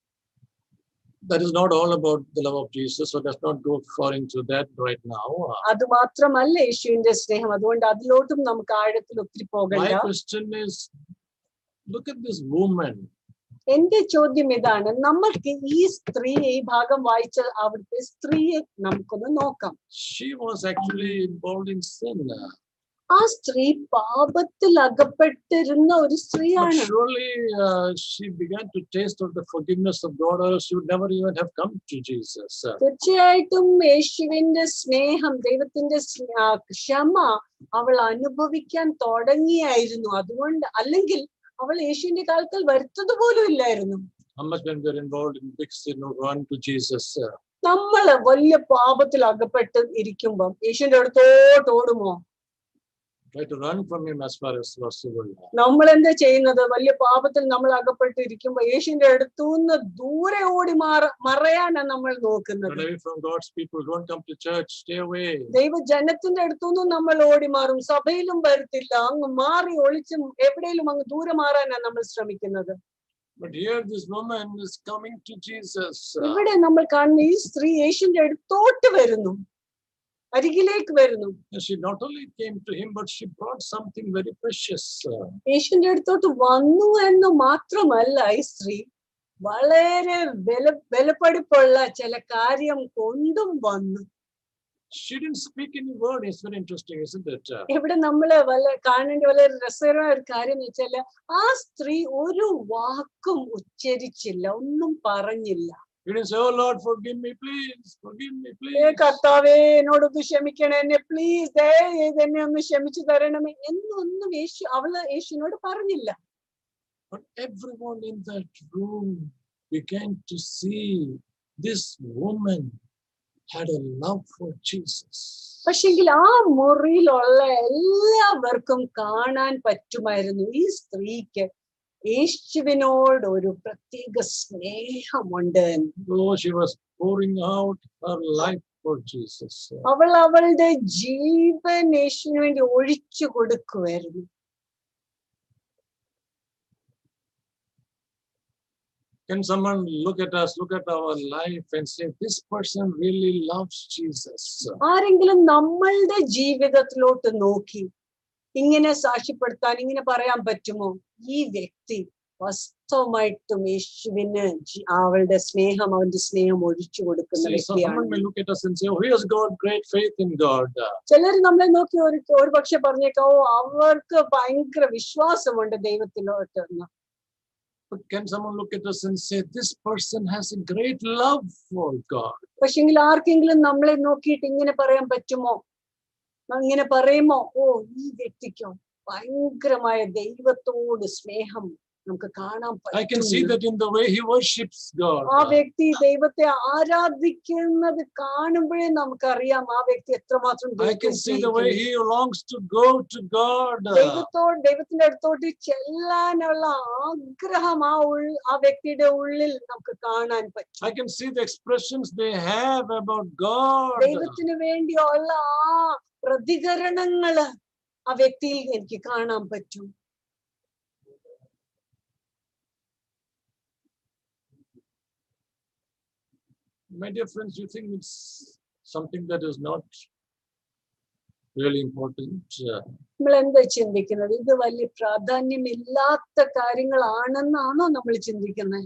that is not all about the love of Jesus. So let's not go far into that right now. Uh, അത് മാത്രമല്ല യേശുവിന്റെ സ്നേഹം അതുകൊണ്ട് അതിലോട്ടും നമുക്ക് ആഴത്തിൽ ഒത്തിരി my പോകണ്ട question is, look at this woman. എന്റെ ചോദ്യം ഇതാണ് നമ്മൾക്ക് ഈ സ്ത്രീയെ ഈ ഭാഗം വായിച്ച അവിടുത്തെ സ്ത്രീയെ നമുക്കൊന്ന് നോക്കാം She was actually involved in sin. uh, ആ സ്ത്രീ പാപത്തിൽ അകപ്പെട്ടിരുന്ന ഒരു But സ്ത്രീയാണ് surely uh, she began to taste of the forgiveness of God, or she would never even have come to Jesus. Uh, തീർച്ചയായിട്ടും യേശുവിന്റെ സ്നേഹം ദൈവത്തിന്റെ സ്നേ- ആ, ക്ഷമ അവൾ അനുഭവിക്കാൻ തുടങ്ങിയായിരുന്നു അതുകൊണ്ട് അല്ലെങ്കിൽ അവൾ യേശുവിന്റെ കാലത്തിൽ വരുത്തത് പോലും ഇല്ലായിരുന്നു How much when we're involved in big sin, we run to Jesus. uh, നമ്മള് വലിയ പാപത്തിൽ അകപ്പെട്ട് ഇരിക്കുമ്പം യേശുവിന്റെ അടുത്തോട്ട് ഓടുമോ try to run from him as far as possible. നമ്മൾ എന്താ ചെയ്യുന്നത് വലിയ പാപത്തിൽ നമ്മൾ അകപ്പെട്ട് ഇരിക്കുമ്പോ യേശുവിന്റെ അടുത്തുനിന്ന് ദൂരെ ഓടി മാറ മറയാനാണ് നമ്മൾ നോക്കുന്നത് Run away from God's people. Don't come to church. Stay away. ദൈവജനത്തിന്റെ അടുത്തുനിന്നും നമ്മൾ ഓടി മാറും സഭയിലും വരത്തില്ല അങ്ങ് മാറി ഒളിച്ചും എവിടെയും അങ്ങ് ദൂരെ മാറാനാണ് നമ്മൾ ശ്രമിക്കുന്നത് But here, this woman is coming to Jesus. uh, ഇവിടെ നമ്മൾ കാണുന്ന ഈ സ്ത്രീ യേശുവിന്റെ അടുത്തോട്ട് വരുന്നു അരികിലേക്ക് വരുന്നു and she not only came to him, but she brought something very precious. uh, യേശുവിന്റെ അടുത്തോട്ട് വന്നു എന്ന് മാത്രമല്ല ഈ സ്ത്രീ വളരെ വില വിലപിടിപ്പുള്ള ചില കാര്യം കൊണ്ടും വന്നു She didn't speak any word. It's very interesting, isn't it? Uh, ഇവിടെ നമ്മള് വല്ല കാണേണ്ട വളരെ രസകരമായ ഒരു കാര്യം എന്ന് വെച്ചാല് ആ സ്ത്രീ ഒരു വാക്കും ഉച്ചരിച്ചില്ല ഒന്നും പറഞ്ഞില്ല She didn't say, Oh Lord, forgive me, please. Forgive me, ഏ please. കർത്താവേ എന്നോടൊന്ന് ക്ഷമിക്കണേ എന്നെ പ്ലീസ് ദേ എന്നെ ഒന്ന് ക്ഷമിച്ചു തരണമേ എന്നൊന്നും യേശു അവള് യേശുവിനോട് പറഞ്ഞില്ല But everyone in that room began to see this woman had a love for Jesus. പക്ഷെങ്കിൽ ആ മുറിയിലുള്ള എല്ലാവർക്കും കാണാൻ പറ്റുമായിരുന്നു ഈ സ്ത്രീക്ക് യേശുവിനോട് ഒരു പ്രത്യേക സ്നേഹമുണ്ട് എന്ന്. Oh, she was pouring out her life for Jesus. അവൾ അവളുടെ ജീവൻ യേശുവിന് വേണ്ടി ഒഴിച്ചു കൊടുക്കുമായിരുന്നു Can someone look at us, look at our life, and say, This person really loves Jesus? ആരെങ്കിലും നമ്മളുടെ ജീവിതത്തിലോട്ട് നോക്കി ഇങ്ങനെ സാക്ഷ്യപ്പെടുത്താൻ ഇങ്ങനെ പറയാൻ പറ്റുമോ ഈ വ്യക്തി വാസ്തവമായിട്ടും യേശുവിന് ജി- അവളുടെ സ്നേഹം അവന്റെ സ്നേഹം ഒഴിച്ചു കൊടുക്കുന്ന See, so someone may വ്യക്തിയാണ് look at us and say, Oh, he has got great faith in God. ചിലർ നമ്മളെ നോക്കി ഒരു ഒരു പക്ഷെ പറഞ്ഞേക്കാം ഓ അവർക്ക് ഭയങ്കര വിശ്വാസമുണ്ട് ദൈവത്തിലോട്ട് എന്ന് But can someone look at us and say, This person has a great love for God? പക്ഷെങ്കിൽ ആർക്കെങ്കിലും നമ്മളെ നോക്കിയിട്ട് ഇങ്ങനെ പറയാൻ പറ്റുമോ ഇങ്ങനെ പറയുമോ ഓ ഈ വ്യക്തിക്കോ ഭയങ്കരമായ ദൈവത്തോട് സ്നേഹം നമുക്ക് കാണാൻ I can see പറ്റും that in the way he worships God. ആ വ്യക്തി ദൈവത്തെ ആരാധിക്കുന്നത് കാണുമ്പോഴേ നമുക്കറിയാം ആ വ്യക്തി എത്രമാത്രം I ദൈവത്തെ can see the way സ്നേഹിക്കുന്നു. he longs to go to God. ദൈവത്തോട് ദൈവത്തിന്റെ അടുത്തോട്ട് ചെല്ലാനുള്ള ആഗ്രഹം ആ ഉൾ ആ വ്യക്തിയുടെ ഉള്ളിൽ നമുക്ക് കാണാൻ പറ്റും I can see the expressions they have about God. ദൈവത്തിന് വേണ്ടിയുള്ള ആ പ്രതികരണങ്ങള് ആ വ്യക്തിയിൽ എനിക്ക് കാണാൻ പറ്റും My dear friends, you think it's something that is not really important? Uh, നമ്മൾ എന്താ ചിന്തിക്കുന്നത് ഇത് വലിയ പ്രാധാന്യമില്ലാത്ത കാര്യങ്ങളാണെന്നാണോ നമ്മൾ ചിന്തിക്കുന്നത്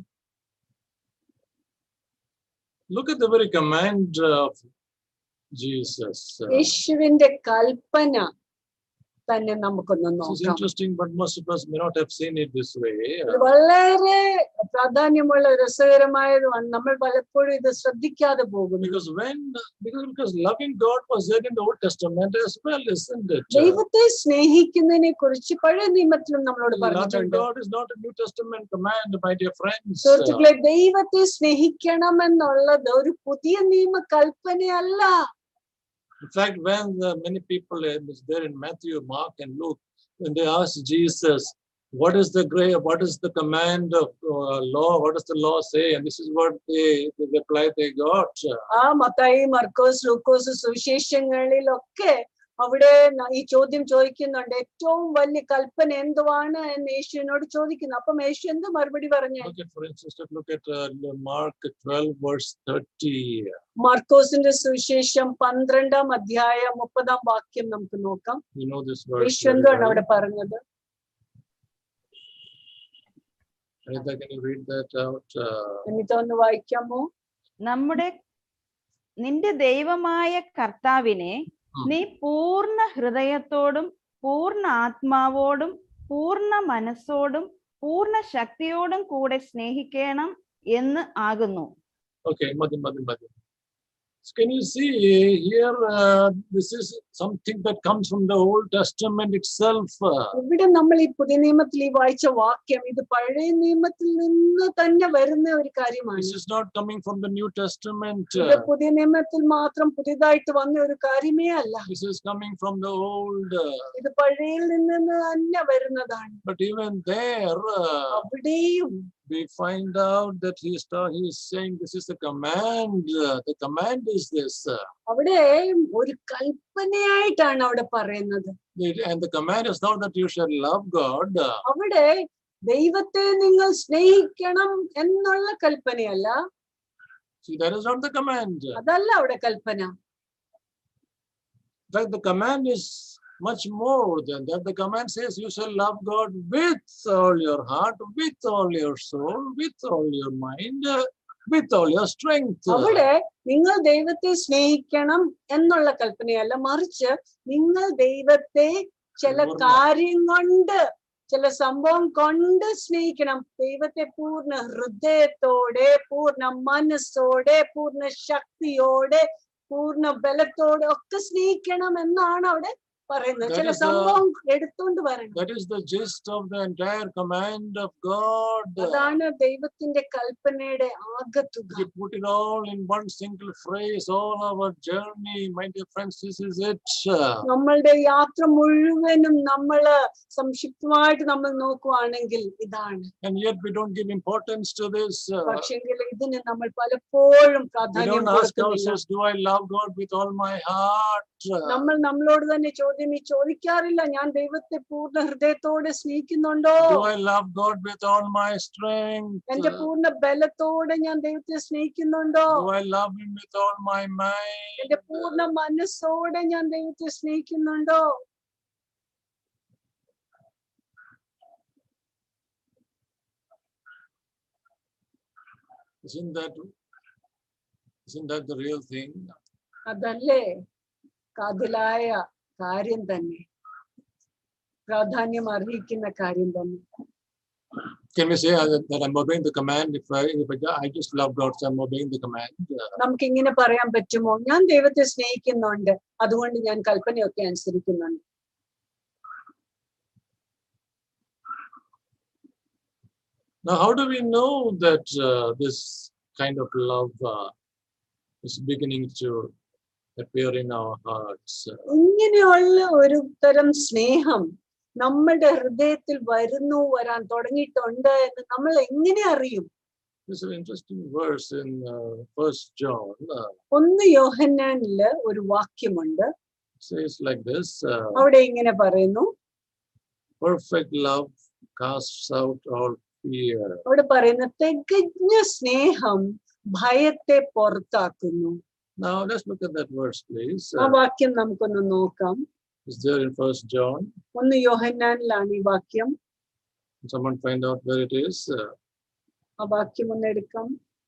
Look at the very command of Jesus. Uh, യേശുവിന്റെ കൽപ്പന തന്നെ നമുക്കൊന്ന് This is നോക്കാം interesting, but most of us may not have seen it this way. ഇത് വളരെ പ്രാധാന്യമുള്ള രസകരമായതുമാണ് നമ്മൾ പലപ്പോഴും ഇത് ശ്രദ്ധിക്കാതെ പോകുന്നു Because when, because, because loving God was there in the Old Testament as well, isn't it? ദൈവത്തെ സ്നേഹിക്കുന്നതിനെ കുറിച്ച് പഴയ നിയമത്തിലും നമ്മളോട് Loving പറഞ്ഞിട്ടുണ്ട് God is not a New Testament command, my dear friends. സുഹൃത്തുക്കളെ ദൈവത്തെ സ്നേഹിക്കണമെന്നുള്ളത് ഒരു പുതിയ നിയമ കൽപ്പനയല്ല In fact, when the many people uh, is there in Matthew, Mark, and Luke, when they ask Jesus, what is the great, what is the command of uh, law? What does the law say? And this is what they, the reply they got. ആ മത്തായി മർക്കോസ് ലൂക്കോസ് സുവിശേഷങ്ങളിലൊക്കെ അവിടെ ന- ഈ ചോദ്യം ചോദിക്കുന്നുണ്ട് ഏറ്റവും വലിയ കൽപ്പന എന്തുവാണ് എന്ന് യേശുവിനോട് ചോദിക്കുന്നു അപ്പം യേശു എന്ത് മറുപടി പറഞ്ഞു Look at, for instance, look at uh, Mark 12, verse 30. മാർക്കോസിന്റെ സുവിശേഷം പന്ത്രണ്ടാം അധ്യായം മുപ്പതാം വാക്യം നമുക്ക് നോക്കാം You know this verse. Yeshu very എന്താണ് well. അവിടെ പറഞ്ഞത് Anita, can you read that out? Uh, എന്നിട്ട് ഒന്ന് വായിക്കാമോ നമ്മുടെ നിന്റെ ദൈവമായ കർത്താവിനെ ഉം. നീ പൂർണ്ണ ഹൃദയത്തോടും പൂർണ്ണ ആത്മാവോടും പൂർണ്ണ മനസ്സോടും പൂർണ്ണ ശക്തിയോടും കൂടെ സ്നേഹിക്കണം എന്ന് ആകുന്നു Okay, Madhu, Madhu, Madhu. So can you see here, uh, this is something that comes from the Old Testament itself. uh, ഇവിടെ നമ്മൾ ഈ പുതിയ നിയമത്തിൽ ഈ വായിച്ച വാക്യം ഇത് പഴയ നിയമത്തിൽ നിന്ന് തന്നെ വരുന്ന ഒരു കാര്യമാണ് This is not coming from the New Testament. ഇത് uh, പുതിയ നിയമത്തിൽ മാത്രം പുതിയതായിട്ട് വന്ന ഒരു കാര്യമേ അല്ല This is coming from the old. uh, ഇത് പഴയയിൽ നിന്ന് തന്നെ വരുന്നതാണ് But even there, uh, അവിടെയും we find out that he is, ta- he is saying this is the command. uh, The command is this. uh, അവിടെ ഒരു കൽപ്പനയായിട്ടാണ് അവിടെ പറയുന്നത് it- And the command is not that you shall love God. uh, അവിടെ ദൈവത്തെ നിങ്ങൾ സ്നേഹിക്കണം എന്നുള്ള കൽപ്പനയല്ല See, that is not the command. അതല്ല അവിടെ കൽപ്പന In fact, the command is much more than that. The command says you shall love God with all your heart, with all your soul, with all your mind, uh, with all your strength. അവിടെ നിങ്ങൾ ദൈവത്തെ സ്നേഹിക്കണം എന്നുള്ള കൽപ്പനയല്ല മറിച്ച് നിങ്ങൾ ദൈവത്തെ ചില പൂർണ്ണ. കാര്യം കൊണ്ട് ചില സംഭവം കൊണ്ട് സ്നേഹിക്കണം ദൈവത്തെ പൂർണ്ണ ഹൃദയത്തോടെ പൂർണ്ണ മനസ്സോടെ പൂർണ്ണ ശക്തിയോടെ പൂർണ്ണ ബലത്തോടെ ഒക്കെ സ്നേഹിക്കണം എന്നാണ് അവിടെ പറയുന്നത് That ചില is the- സംഭവം എടുത്തോണ്ട് വരണം That is the gist of the entire command of God. അതാണ് ദൈവത്തിന്റെ കൽപ്പനയുടെ ആകത്തുക You put it all in one single phrase, all our journey, my dear friends, this is it. നമ്മളുടെ യാത്ര മുഴുവനും നമ്മള് സംക്ഷിപ്തമായിട്ട് നമ്മൾ നോക്കുവാണെങ്കിൽ ഇതാണ് And yet we don't give importance to this. uh, പക്ഷെങ്കിൽ ഇതിന് നമ്മൾ പലപ്പോഴും We പ്രാധാന്യം don't ask കൊടുക്കുന്നില്ല ourselves, do I love God with all my heart? നമ്മൾ നമ്മളോട് തന്നെ ചോദ്യം ഈ ചോദിക്കാറില്ല ഞാൻ ദൈവത്തെ പൂർണ്ണ ഹൃദയത്തോടെ സ്നേഹിക്കുന്നുണ്ടോ Do I love God with all my strength? എന്റെ പൂർണ്ണ ബലത്തോടെ ഞാൻ ദൈവത്തെ സ്നേഹിക്കുന്നുണ്ടോ Do I love Him with all my mind? എന്റെ പൂർണ്ണ മനസ്സോടെ ഞാൻ ദൈവത്തെ സ്നേഹിക്കുന്നുണ്ടോ Isn't that, isn't that the real thing? അതല്ലേ കാതലായ കാര്യം തന്നെ പ്രാധാന്യം അർഹിക്കുന്ന കാര്യം തന്നെ Can we say uh, that that I'm obeying the command if I, if I, I just love God, so I'm obeying the command? Uh, നമുക്ക് ഇങ്ങനെ പറയാൻ പറ്റുമോ ഞാൻ ദൈവത്തെ സ്നേഹിക്കുന്നുണ്ട് അതുകൊണ്ട് ഞാൻ കൽപ്പനയൊക്കെ അനുസരിക്കുന്നുണ്ട് Now, how do we know that uh, this kind of love uh, is beginning to appear in our hearts? ഇങ്ങനെയുള്ള ഒരു തരം സ്നേഹം നമ്മുടെ ഹൃദയത്തിൽ വരുന്നു വരാൻ തുടങ്ങിയിട്ടുണ്ട് എന്ന് നമ്മൾ എങ്ങനെ അറിയും There's an interesting verse in uh, First John. Uh, ഒന്ന് യോഹന്നാനില് ഒരു വാക്യമുണ്ട് it says like this: uh, അവിടെ ഇങ്ങനെ പറയുന്നു "Perfect love casts out all fear." അവിടെ പറയുന്ന തികഞ്ഞ സ്നേഹം ഭയത്തെ പുറത്താക്കുന്നു Now, let's look at that verse, please. ആ Uh, വാക്യം നമുക്കൊന്ന് നോക്കാം it's there in First John. ഒന്ന് യോഹന്നാനിലാണ് ഈ വാക്യം Someone find out where it is. Uh, ആ വാക്യം ഒന്ന് എടുക്കാം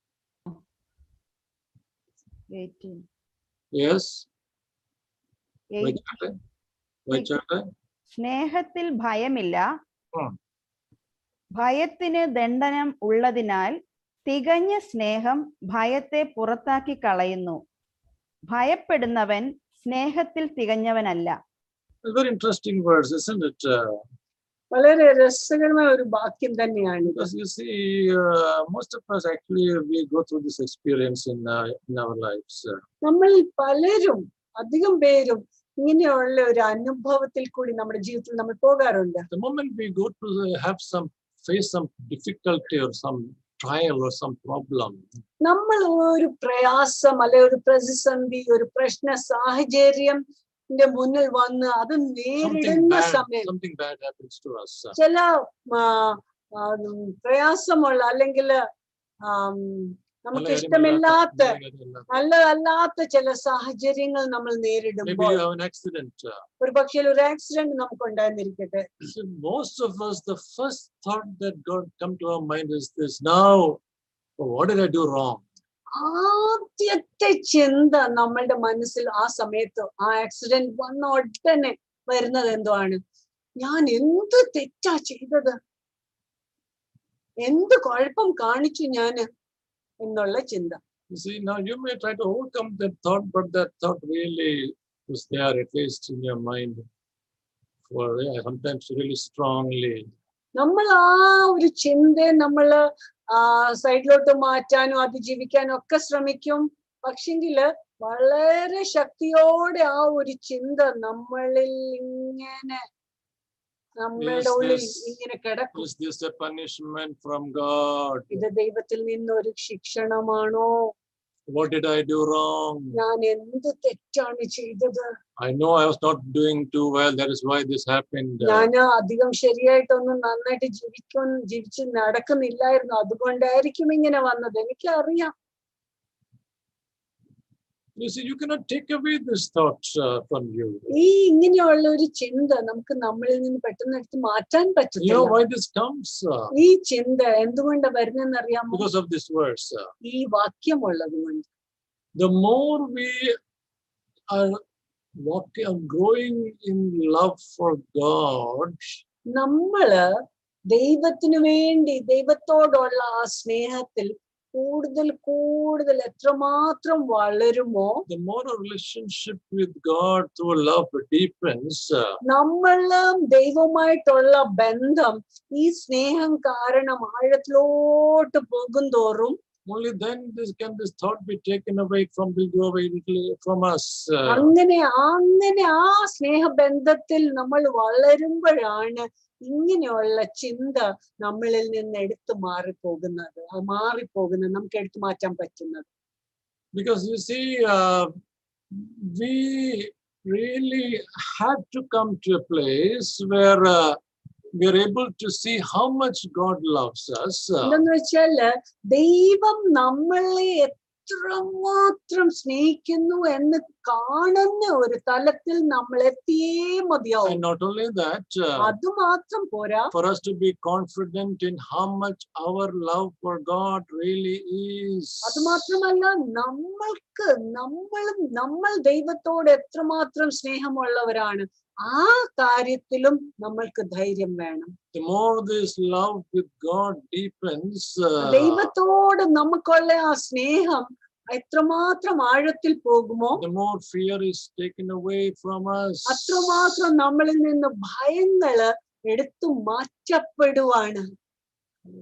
എയ്റ്റീൻ yes, വായിച്ചാട്ടെ? വായിച്ചാട്ടെ? സ്നേഹത്തിൽ ഭയമില്ല ഉം. ഭയത്തിന് ദണ്ഡനം ഉള്ളതിനാൽ തികഞ്ഞ സ്നേഹം ഭയത്തെ പുറത്താക്കി കളയുന്നു ഭയപ്പെടുന്നവൻ സ്നേഹത്തിൽ തികഞ്ഞവനല്ല It's a very interesting verse, isn't it? Uh, വളരെ രസകരമായ ഒരു വാക്യം തന്നെയാണ് ഇത്. Because you see, uh, most of us actually we go through this experience in uh, in our lives. Uh, നമ്മൾ പലരും അധികം പേരും ഇങ്ങനെയുള്ള ഒരു അനുഭവത്തിൽ കൂടി നമ്മുടെ ജീവിതത്തിൽ നമ്മൾ പോകാറുണ്ട് the moment we go to the, have some face some difficulty or some trial or some problem, നമ്മൾ ഒരു പ്രയാസം അല്ലെ ഒരു പ്രതിസന്ധി ഒരു പ്രശ്ന സാഹചര്യം മുന്നിൽ വന്ന് അത് something നേരിടുന്ന bad, സമയം something bad happens to us. uh, ചില ആ, ആ, ഉം, പ്രയാസമുള്ള അല്ലെങ്കിൽ നമുക്ക് നല്ല ഇഷ്ടമില്ലാത്ത കാര്യമില്ലാത്ത- നല്ലതല്ലാത്ത ചില സാഹചര്യങ്ങൾ നമ്മൾ Maybe നേരിടുമ്പോൾ you have an accident. uh, ഒരു പക്ഷേ ഒരു ആക്സിഡന്റ് നമുക്ക് ഉണ്ടായിരുന്നിരിക്കട്ടെ so most of us, the first thought that got come to our mind is this: Now, oh, what did I do wrong? ആദ്യത്തെ ചിന്ത നമ്മളുടെ മനസ്സിൽ ആ സമയത്ത് ആ ആക്സിഡന്റ് വന്ന ഉടനെ വരുന്നത് എന്തുവാണ് ഞാൻ എന്ത് തെറ്റാ ചെയ്തത് എന്ത് കുഴപ്പം കാണിച്ചു ഞാന് എന്നുള്ള ചിന്ത You see, now you may try to overcome that thought, but that thought really was there, at least in your mind, for yeah, sometimes really strongly. നമ്മൾ ആ ഒരു ചിന്തയെ നമ്മൾ ആ സൈഡിലോട്ട് മാറ്റാനും അതിജീവിക്കാനും ഒക്കെ ശ്രമിക്കും പക്ഷെങ്കില് വളരെ ശക്തിയോടെ ആ ഒരു ചിന്ത നമ്മളിൽ ഇങ്ങനെ നമ്മളുടെ Yes, ഉള്ളിൽ yes. ഇങ്ങനെ കിടക്കും Is this a punishment from God? ഇത് ദൈവത്തിൽ നിന്നൊരു ശിക്ഷണമാണോ What did I do wrong? ഞാൻ എന്ത് തെറ്റാണ് ചെയ്തത് I know I was not doing too well. That is why this happened. Uh, ഞാൻ അധികം ശരിയായിട്ടൊന്നും നന്നായിട്ട് ജീവിക്കും ജീവിച്ച് നടക്കുന്നില്ലായിരുന്നു അതുകൊണ്ടായിരിക്കും ഇങ്ങനെ വന്നത് എനിക്കറിയാം You see, you cannot take away this thought uh, from you. ഈ ഇങ്ങനെയുള്ള ഒരു ചിന്ത നമുക്ക് നമ്മളിൽ നിന്ന് പെട്ടെന്ന് എടുത്ത് മാറ്റാൻ You know പറ്റില്ല why this comes? Uh, ഈ ചിന്ത എന്തുകൊണ്ട് വരുന്നെന്ന് അറിയാമോ because of this verse. Uh, ഈ വാക്യമുള്ളത് കൊണ്ട് the more we are walking, are growing in love for God, നമ്മള് ദൈവത്തിനു വേണ്ടി ദൈവത്തോടുള്ള ആ സ്നേഹത്തിൽ കൂടുതൽ കൂടുതൽ എത്രമാത്രം വളരുമോ the more our relationship with God through love deepens, uh, നമ്മളും ദൈവവുമായിട്ടുള്ള ബന്ധം ഈ സ്നേഹം കാരണം ആഴത്തിലോട്ട് പോകും തോറും only then this can this thought be taken away from will go away little from us. Uh, അങ്ങനെ അങ്ങനെ ആ സ്നേഹബന്ധത്തിൽ നമ്മൾ വളരുമ്പോഴാണ് ഇങ്ങനെയുള്ള ചിന്ത നമ്മളിൽ നിന്ന് എടുത്തു മാറിപ്പോകുന്നത് ആ മാറിപ്പോകുന്നത് നമുക്ക് എടുത്തു മാറ്റാൻ പറ്റുന്നത് because you see, uh, we really have to come to a place where uh, we are able to see how much God loves us. uh, എന്തെന്ന് വെച്ചാല് ദൈവം നമ്മളെ എത്രമാത്രം സ്നേഹിക്കുന്നു എന്ന് കാണുന്ന ഒരു തലത്തിൽ നമ്മൾ എത്തിയേ മതിയാവും and not only that, uh, അത് മാത്രം പോരാ for us to be confident in how much our love for God really is. അത് മാത്രമല്ല നമ്മൾക്ക് നമ്മളും നമ്മൾ ദൈവത്തോട് എത്രമാത്രം സ്നേഹമുള്ളവരാണ് ആ കാര്യത്തിലും നമ്മൾക്ക് ധൈര്യം വേണം The more this love with God deepens, uh, ദൈവത്തോട് നമുക്കുള്ള ആ സ്നേഹം എത്രമാത്രം ആഴത്തിൽ പോകുമോ the more fear is taken away from us. അത്രമാത്രം നമ്മളിൽ നിന്ന് ഭയങ്ങള് എടുത്തു മാറ്റപ്പെടുവാണ്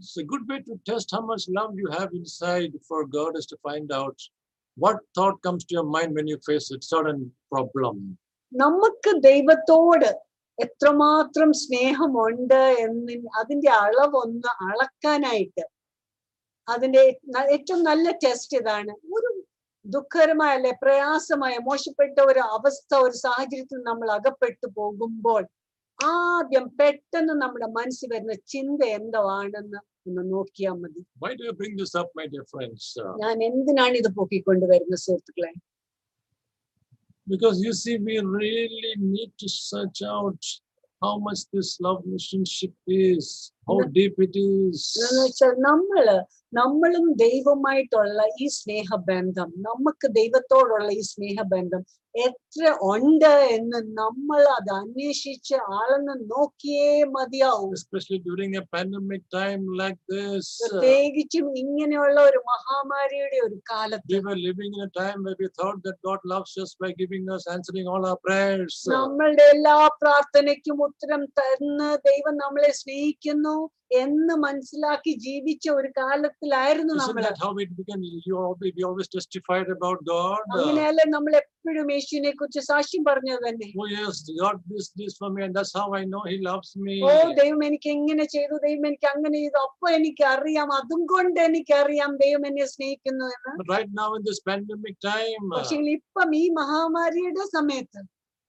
It's a good way to test how much love you have inside for God is to find out what thought comes to your mind when you face a certain problem. നമുക്ക് ദൈവത്തോട് എത്രമാത്രം സ്നേഹമുണ്ട് എന്ന് അതിന്റെ അളവൊന്ന് അളക്കാനായിട്ട് അതിന്റെ ന- ഏറ്റവും നല്ല ടെസ്റ്റ് ഇതാണ് ഒരു ദുഃഖകരമായ അല്ലെ പ്രയാസമായ മോശപ്പെട്ട ഒരു അവസ്ഥ ഒരു സാഹചര്യത്തിൽ നമ്മൾ അകപ്പെട്ടു പോകുമ്പോൾ ആദ്യം പെട്ടെന്ന് നമ്മുടെ മനസ്സിൽ വരുന്ന ചിന്ത എന്താണെന്ന് ഒന്ന് നോക്കിയാൽ മതി Why do I bring this up, my dear friends? Uh, ഞാൻ എന്തിനാണ് ഇത് പൊക്കിക്കൊണ്ടുവരുന്നത് സുഹൃത്തുക്കളെ because you see, we really need to search out how much this love relationship is, how Yeah. deep it is. എന്ന് വെച്ചാൽ നമ്മള് നമ്മളും ദൈവമായിട്ടുള്ള ഈ സ്നേഹബന്ധം നമുക്ക് ദൈവത്തോടുള്ള ഈ സ്നേഹബന്ധം എത്ര ഉണ്ട് എന്ന് നമ്മൾ അത് അന്വേഷിച്ച് ആളെന്ന് നോക്കിയേ മതിയാവും Especially during a pandemic time like this. uh, പ്രത്യേകിച്ചും ഇങ്ങനെയുള്ള ഒരു മഹാമാരിയുടെ ഒരു കാലത്ത് we were living in a time where we thought that God loves us by giving us, answering all our prayers. Uh, നമ്മളുടെ എല്ലാ പ്രാർത്ഥനയ്ക്കും ഉത്തരം തരുന്ന ദൈവം നമ്മളെ സ്നേഹിക്കുന്നു എന്ന് മനസ്സിലാക്കി ജീവിച്ച ഒരു കാലത്തിലായിരുന്നു Isn't നമ്മൾ that how it began? You always, we always testified about God. Uh, അങ്ങനെയല്ലേ നമ്മൾ എപ്പോഴും യേശുവിനെ കുറിച്ച് സാക്ഷ്യം പറഞ്ഞത് തന്നെ oh yes, God this this for me, and that's how I know He loves me. ഓ ദൈവം എനിക്ക് എങ്ങനെ ചെയ്തു ദൈവം എനിക്ക് അങ്ങനെ ചെയ്തു അപ്പൊ എനിക്ക് അറിയാം അതും കൊണ്ട് എനിക്കറിയാം ദൈവം എന്നെ സ്നേഹിക്കുന്നു എന്ന് But right now in this pandemic time, uh, പക്ഷെ ഇപ്പം ഈ മഹാമാരിയുടെ സമയത്ത്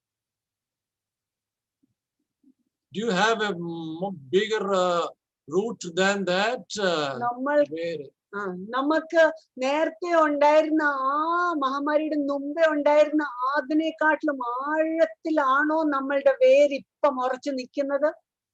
do you have a mo- bigger uh, root than that? Uh, നമ്മൾ where ആ, നമുക്ക് നേരത്തെ ഉണ്ടായിരുന്ന ആ മഹാമാരിയുടെ മുമ്പേ ഉണ്ടായിരുന്ന അതിനെക്കാട്ടിലും ആഴത്തിലാണോ നമ്മളുടെ വേര് ഇപ്പം ഉറച്ചു നിൽക്കുന്നത്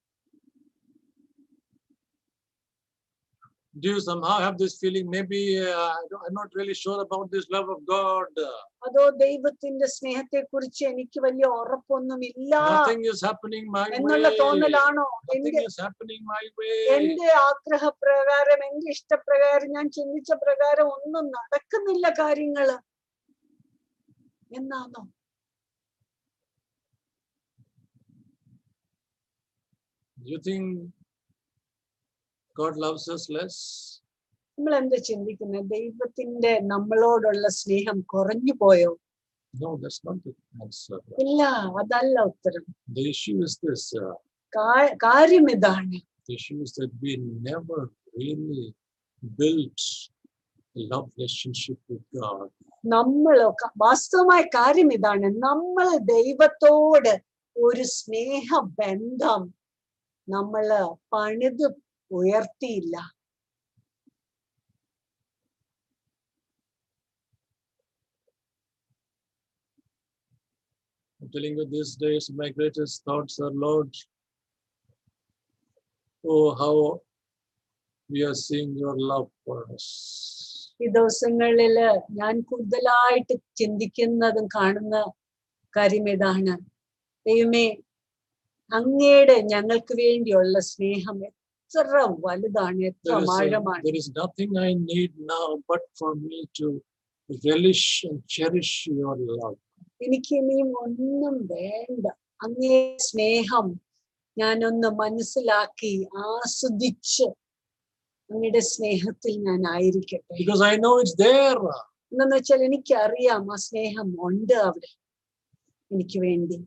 do you somehow have this feeling? Maybe uh, I don't- I'm not really sure about this love of God. Uh, അതോ ദൈവത്തിന്റെ സ്നേഹത്തെ കുറിച്ച് എനിക്ക് വലിയ ഉറപ്പൊന്നുമില്ല Nothing is happening my എന്നുള്ള way. തോന്നലാണോ Nothing എന്റെ is happening my way. എന്റെ ആഗ്രഹപ്രകാരം എന്റെ ഇഷ്ടപ്രകാരം ഞാൻ ചിന്തിച്ച പ്രകാരം ഒന്നും നടക്കുന്നില്ല കാര്യങ്ങള് എന്നാണോ Do you think God loves us less? നമ്മൾ എന്താ ചിന്തിക്കുന്നത് ദൈവത്തിന്റെ നമ്മളോടുള്ള സ്നേഹം കുറഞ്ഞു പോയോ No, that's not the answer. ഇല്ല അതല്ല ഉത്തരം The issue is this. Uh, കാ- കാര്യം ഇതാണ് the issue is that we never really built a love relationship with God. നമ്മൾ വാസ്തവമായ കാര്യം ഇതാണ് നമ്മൾ ദൈവത്തോട് ഒരു സ്നേഹ ബന്ധം നമ്മള് പണിത് ഉയർത്തിയില്ല I'm telling you, these days, my greatest thoughts are, Lord, oh, how we are seeing your love for us. ഈ ദിവസങ്ങളില് ഞാൻ കൂടുതലായിട്ട് ചിന്തിക്കുന്നതും കാണുന്ന കാര്യം ഇതാണ് ദൈവമേ അങ്ങയുടെ ഞങ്ങൾക്ക് വേണ്ടിയുള്ള സ്നേഹം എത്ര വലുതാണ് എത്ര There is, a- ആഴമാണ് there is nothing I need now but for me to relish and cherish your love. എനിക്ക് ഇനിയും ഒന്നും വേണ്ട അങ്ങേ സ്നേഹം ഞാനൊന്ന് മനസ്സിലാക്കി ആസ്വദിച്ച് അങ്ങയുടെ സ്നേഹത്തിൽ ഞാൻ ആയിരിക്കട്ടെ Because I know it's there. എന്നു വെച്ചാൽ എനിക്കറിയാം ആ സ്നേഹം ഉണ്ട് അവിടെ എനിക്ക് വേണ്ടി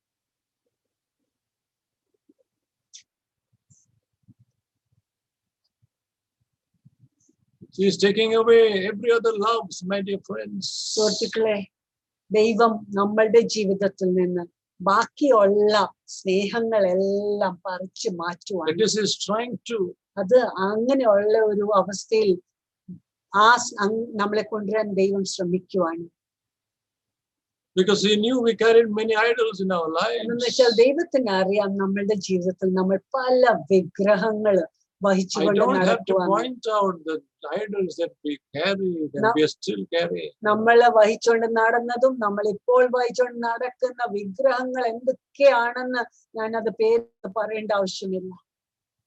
He is taking away every other loves, my dear friends. സുഹൃത്തുക്കളെ ദൈവം നമ്മളുടെ ജീവിതത്തിൽ നിന്ന് ബാക്കിയുള്ള സ്നേഹങ്ങളെല്ലാം പറിച്ചു മാറ്റുവാൻ It is His trying to. അത് അങ്ങനെയുള്ള ഒരു അവസ്ഥയിൽ ആ സ്- അങ് നമ്മളെ കൊണ്ടുവരാൻ ദൈവം ശ്രമിക്കുവാണ് Because He knew we carried many idols in our എന്നു lives. വെച്ചാൽ ദൈവത്തിന് അറിയാം നമ്മളുടെ ജീവിതത്തിൽ നമ്മൾ പല വിഗ്രഹങ്ങൾ I വഹിച്ചുകൊണ്ട് don't have to നടക്കുവാണ് point out the idols that we carried and No. we are still carrying. നമ്മള് വഹിച്ചുകൊണ്ട് നടന്നതും നമ്മൾ ഇപ്പോൾ വഹിച്ചുകൊണ്ട് നടക്കുന്ന വിഗ്രഹങ്ങൾ എന്തൊക്കെയാണെന്ന് ഞാൻ അത് പേര് പറയേണ്ട ആവശ്യമില്ല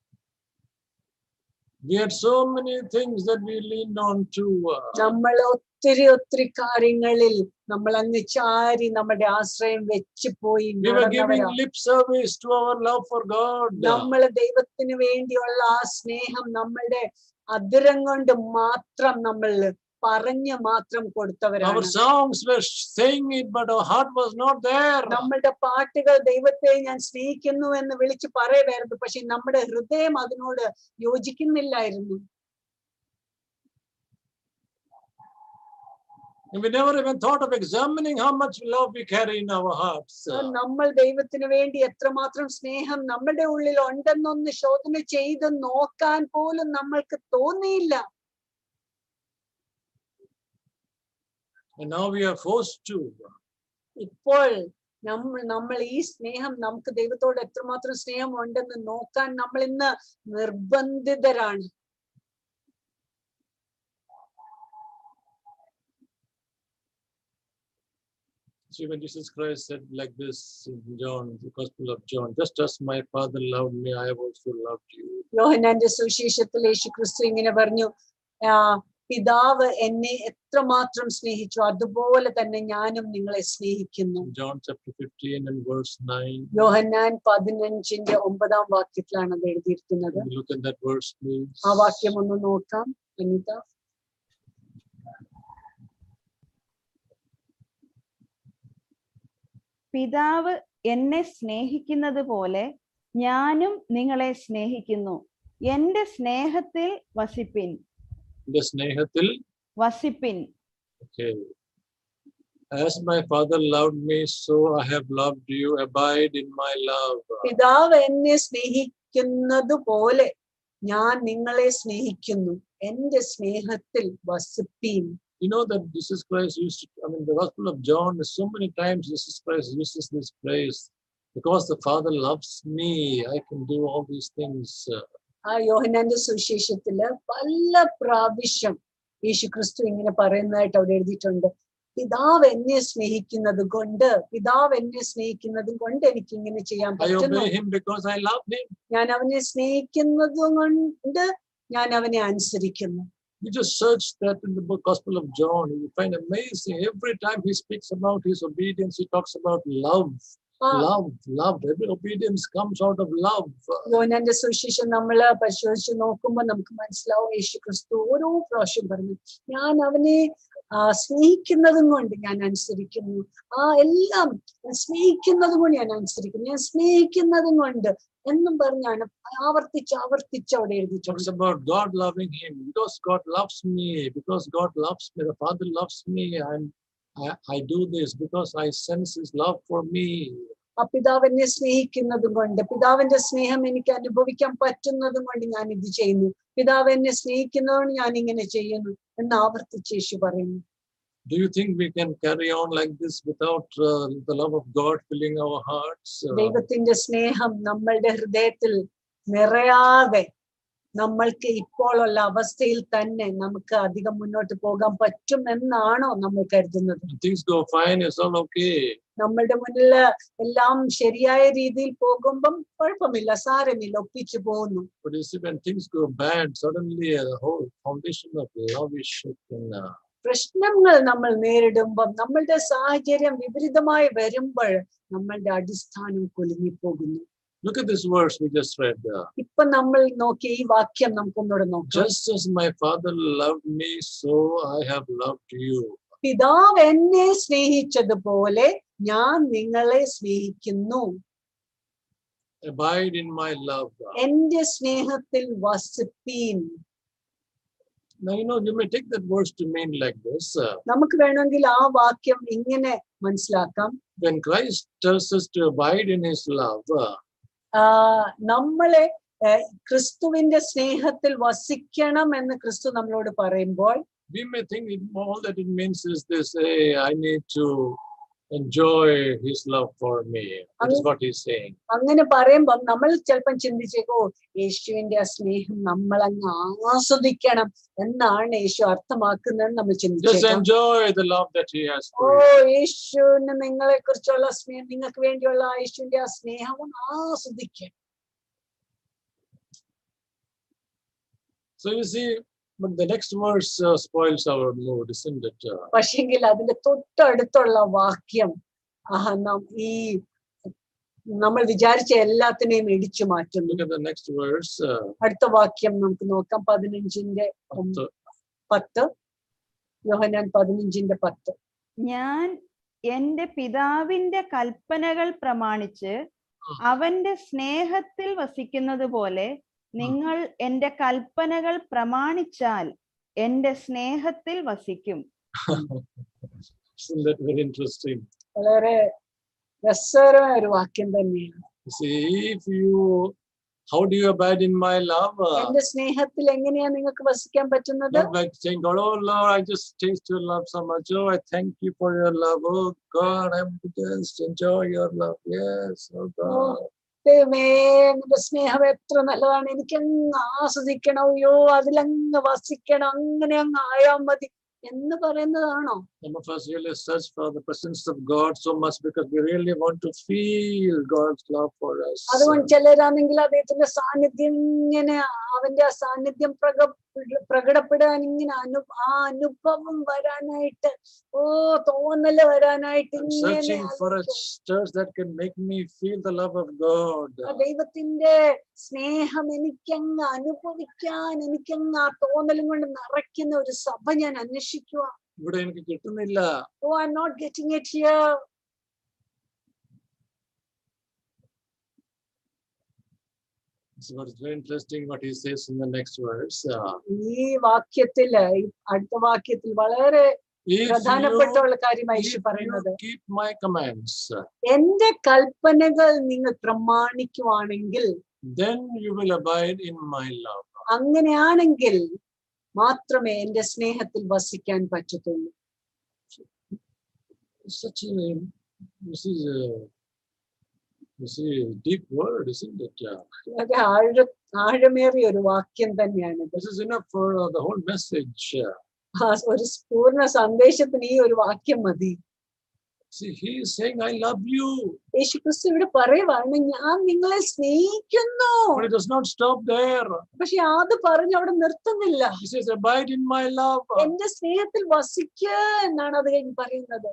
We had so many things that we leaned on to. uh, നമ്മൾ ഒത്തിരി ഒത്തിരി കാര്യങ്ങളിൽ നമ്മൾ അങ്ങ് ചാരി നമ്മുടെ ആശ്രയം വെച്ച് പോയി We were giving നടന്നവരാ. lip service to our love for God. നമ്മൾ ദൈവത്തിന് വേണ്ടിയുള്ള ആ സ്നേഹം നമ്മളുടെ അതിരം കൊണ്ട് മാത്രം നമ്മൾ പറഞ്ഞ് മാത്രം Our കൊടുത്തവരാണ് songs were saying it, but our heart was not there. നമ്മളുടെ പാട്ടുകൾ ദൈവത്തെ ഞാൻ സ്നേഹിക്കുന്നു എന്ന് വിളിച്ച് പറയുമായിരുന്നു പക്ഷെ നമ്മുടെ ഹൃദയം അതിനോട് യോജിക്കുന്നില്ലായിരുന്നു And we never even thought of examining how much love we carry in our hearts. നമ്മൾ ദൈവത്തിന് വേണ്ടി എത്രമാത്രം സ്നേഹം നമ്മുടെ ഉള്ളിൽ ഉണ്ടെന്നൊന്ന് ശോധന ചെയ്ത് നോക്കാൻ പോലും നമ്മൾക്ക് തോന്നിയില്ല And now we are forced to. ഇപ്പോൾ നമ്മൾ നമ്മൾ ഈ സ്നേഹം നമുക്ക് ദൈവത്തോട് എത്രമാത്രം സ്നേഹം ഉണ്ടെന്ന് നോക്കാൻ നമ്മൾ ഇന്ന് നിർബന്ധിതരാണ് See, when Jesus Christ said like this in John, the Gospel of John, just as my Father loved me, I have also loved you. യോഹന്നാന്റെ സുവിശേഷത്തിൽ യേശു ക്രിസ്തു ഇങ്ങനെ പറഞ്ഞു ആ പിതാവ് എന്നെ എത്രമാത്രം സ്നേഹിച്ചു അതുപോലെ തന്നെ ഞാനും നിങ്ങളെ സ്നേഹിക്കുന്നു In John chapter 15 and verse 9. യോഹന്നാൻ പതിനഞ്ചിന്റെ ഒമ്പതാം വാക്യത്തിലാണ് അത് എഴുതിയിരിക്കുന്നത് Can you look at that verse, please? ആ വാക്യം ഒന്ന് നോക്കാം അനിത പിതാവ് എന്നെ സ്നേഹിക്കുന്നത് പോലെ ഞാനും നിങ്ങളെ സ്നേഹിക്കുന്നു എന്റെ സ്നേഹത്തിൽ വസിപ്പിൻ The Snehatil, വസിപ്പിൻ okay. As my Father loved me, so I have loved you. Abide in my love. പിതാവ് എന്നെ സ്നേഹിക്കുന്നത് പോലെ ഞാൻ നിങ്ങളെ സ്നേഹിക്കുന്നു എന്റെ സ്നേഹത്തിൽ വസിപ്പീൻ You know that Jesus Christ used to, I mean, the Gospel of John, so many times Jesus Christ uses this phrase, because the Father loves me, I can do all these things. ആ യോഹന്നാന്റെ സുവിശേഷത്തില് പല പ്രാവശ്യം യേശു ക്രിസ്തു ഇങ്ങനെ പറയുന്നതായിട്ട് അവിടെ എഴുതിയിട്ടുണ്ട് പിതാവ് എന്നെ സ്നേഹിക്കുന്നത് കൊണ്ട് പിതാവ് എന്നെ സ്നേഹിക്കുന്നത് കൊണ്ട് എനിക്ക് ഇങ്ങനെ ചെയ്യാൻ I പറ്റുന്നു obey him because I love him. ഞാൻ അവനെ സ്നേഹിക്കുന്നത് കൊണ്ട് ഞാൻ അവനെ അനുസരിക്കുന്നു You just search that in the book Gospel of John, you find amazing. Every time he speaks about his obedience, he talks about love, ആ love, love. Every obedience comes out of love. യോഹന്നാന്റെ സുവിശേഷം നമ്മൾ പരിശോധിച്ച് നോക്കുമ്പോൾ നമുക്ക് മനസ്സിലാവും യേശു ക്രിസ്തു ഓരോ പ്രാവശ്യം പറഞ്ഞു ഞാൻ അവനെ ആ, സ്നേഹിക്കുന്നതും കൊണ്ട് ഞാൻ അനുസരിക്കുന്നു ആ എല്ലാം ഞാൻ സ്നേഹിക്കുന്നതും കൊണ്ട് ഞാൻ അനുസരിക്കുന്നു ഞാൻ സ്നേഹിക്കുന്നതും കൊണ്ട് എന്നും പറഞ്ഞാണ് ആവർത്തിച്ച് ആവർത്തിച്ച് അവിടെ talks എഴുതിയിട്ടുണ്ട് about God loving him because God loves me, because God loves me, the Father loves me, and I, I do this because I sense his love for me. ആ പിതാവ് എന്നെ സ്നേഹിക്കുന്നതും കൊണ്ട് പിതാവിന്റെ സ്നേഹം എനിക്ക് അനുഭവിക്കാൻ പറ്റുന്നതും കൊണ്ട് ഞാൻ ഇത് ചെയ്യുന്നു പിതാവ് എന്നെ സ്നേഹിക്കുന്നതുകൊണ്ട് ഞാൻ ഇങ്ങനെ ചെയ്യുന്നു എന്ന് ആവർത്തിച്ച് യേശു പറയുന്നു Do you think we can carry on like this without uh, the love of God filling our hearts? Uh, ദൈവത്തിന്റെ സ്നേഹം നമ്മളുടെ ഹൃദയത്തിൽ നിറയാതെ നമ്മൾക്ക് ഇപ്പോഴുള്ള അവസ്ഥയിൽ തന്നെ നമുക്ക് അധികം മുന്നോട്ട് പോകാൻ പറ്റും എന്നാണോ നമ്മൾ കരുതുന്നത് when things go fine, it's all okay. നമ്മളുടെ മുന്നിൽ എല്ലാം ശരിയായ രീതിയിൽ പോകുമ്പം കുഴപ്പമില്ല സാരമില്ല ഒപ്പിച്ചു പോകുന്നു But you see, when things go bad, suddenly uh, the whole foundation of love is shaken. Uh, പ്രശ്നങ്ങൾ നമ്മൾ നേരിടുമ്പം നമ്മളുടെ സാഹചര്യം വിപരീതമായി വരുമ്പോൾ നമ്മളുടെ അടിസ്ഥാനം കുലുങ്ങിപ്പോകുന്നു look at this verse we just read. Uh, ഇപ്പൊ നമ്മൾ നോക്കിയ ഈ വാക്യം നമുക്കൊന്നുകൂടെ നോക്കാം Just as my Father loved me, so I have loved you. പിതാവ് എന്നെ സ്നേഹിച്ചതുപോലെ ഞാൻ നിങ്ങളെ സ്നേഹിക്കുന്നു Abide in my love. എന്റെ സ്നേഹത്തിൽ വസിപ്പീൻ Now, you know, you may take that verse to mean like this. uh, നമുക്ക് വേണമെങ്കിൽ ആ വാക്യം ഇങ്ങനെ മനസ്സിലാക്കാം when Christ tells us to abide in his love, uh, ആ നമ്മളെ ആ, ക്രിസ്തുവിന്റെ സ്നേഹത്തിൽ വസിക്കണം എന്ന് ക്രിസ്തു നമ്മളോട് പറയുമ്പോൾ we may think it, all that it means is this hey, I need to enjoy his love for me. That is what he's saying. അങ്ങനെ പറയുമ്പം നമ്മൾ ചിലപ്പം ചിന്തിച്ചേക്കോ യേശുവിന്റെ ആ സ്നേഹം നമ്മൾ അങ്ങ് ആസ്വദിക്കണം എന്നാണ് യേശു അർത്ഥമാക്കുന്നതെന്ന് നമ്മൾ Just ചിന്തിച്ചേക്കാം enjoy the love that he has oh for you. യേശുവിന് നിങ്ങളെ കുറിച്ചുള്ള സ്നേഹം നിങ്ങൾക്ക് വേണ്ടിയുള്ള ആ യേശുവിന്റെ ആ സ്നേഹം ഒന്ന് ആസ്വദിക്കുക So you see, But the next verse uh, spoils our mood, isn't it? Uh, പക്ഷെങ്കിൽ അതിന്റെ തൊട്ടടുത്തുള്ള വാക്യം ആ നാം ഈ നമ്മൾ വിചാരിച്ച എല്ലാത്തിനെയും ഇടിച്ചു മാറ്റുന്നു look at the next verse. Uh, അടുത്ത വാക്യം നമുക്ക് നോക്കാം പതിനഞ്ചിന്റെ ഒമ്പ- the- പത്ത് യോഹനാൻ പതിനഞ്ചിന്റെ പത്ത് ഞാൻ എന്റെ പിതാവിന്റെ കൽപ്പനകൾ പ്രമാണിച്ച് ഉം. അവന്റെ സ്നേഹത്തിൽ വസിക്കുന്നത് പോലെ നിങ്ങൾ എന്റെ കൽപ്പനകൾ പ്രമാണിച്ചാൽ എന്റെ സ്നേഹത്തിൽ വസിക്കും isn't that very interesting? വളരെ രസകരമായ ഒരു വാക്യം തന്നെയാണ് You see, if you, how do you abide in my love? Uh, എന്റെ സ്നേഹത്തിൽ എങ്ങനെയാ നിങ്ങൾക്ക് വസിക്കാൻ പറ്റുന്നത് not like saying, God, oh Lord, I just taste your love so much. Oh, I thank you for your love. Oh God, I'm just enjoy your love. Yes, oh God. ദൈവമേ നിന്റെ സ്നേഹം എത്ര നല്ലതാണ് എനിക്കങ്ങ് ആസ്വദിക്കണം അയ്യോ അതിലങ്ങ് വസിക്കണം അങ്ങനെ അങ്ങ് ആയാൽ മതി എന്ന് പറയുന്നതാണോ Some of us really search for the presence of God so much because we really want to feel God's love for us. അതുകൊണ്ട് ചിലരാണെങ്കിൽ അദ്ദേഹത്തിന്റെ സാന്നിധ്യം ഇങ്ങനെ അവന്റെ ആ സാന്നിധ്യം പ്രക പ്രകടപ്പെടാൻ ഇങ്ങനെ അനു ആ അനുഭവം വരാനായിട്ട് ഓ തോന്നല് വരാനായിട്ട് I'm ഇങ്ങനെ searching for a ആലോചിക്കും. church that can make me feel the love of God. ആ ദൈവത്തിന്റെ സ്നേഹം എനിക്കങ്ങ് അനുഭവിക്കാൻ എനിക്കങ്ങ് ആ തോന്നലും കൊണ്ട് നിറയ്ക്കുന്ന ഒരു സഭ ഞാൻ അന്വേഷിക്കുക ഇവിടെ എനിക്ക് കിട്ടുന്നില്ല oh I not getting it here It's what's very interesting what he says in the next verse. Uh, ഈ വാക്യത്തില് ഈ അടുത്ത വാക്യത്തിൽ വളരെ if പ്രധാനപ്പെട്ട you, ഉള്ള കാര്യമായി if യേശു you പറയുന്നത് keep my commands, എന്റെ കൽപ്പനകൾ നിങ്ങൾ പ്രമാണിക്കുവാണെങ്കിൽ then you will abide in my love. അങ്ങനെയാണെങ്കിൽ മാത്രമേ എന്റെ സ്നേഹത്തിൽ വസിക്കാൻ പറ്റത്തുള്ളൂ It's such a this is a this is a deep word, isn't it? Yeah. വളരെ ആഴ ആഴമേറിയ ഒരു വാക്യം തന്നെയാണിത് This is enough for uh, the whole message. Uh, ആ ഒരു പൂർണ്ണ സന്ദേശത്തിന് ഈ ഒരു വാക്യം മതി See, he is saying, I love you. യേശുക്രിസ്തു ഇവിടെ പറയുവാണ് ഞാൻ നിങ്ങളെ സ്നേഹിക്കുന്നു But it does not stop there. പക്ഷെ അത് പറഞ്ഞ് അവിടെ നിർത്തുന്നില്ല He says, Abide in my love. എന്റെ സ്നേഹത്തിൽ വസിക്ക എന്നാണ് അത് കഴിഞ്ഞ് പറയുന്നത്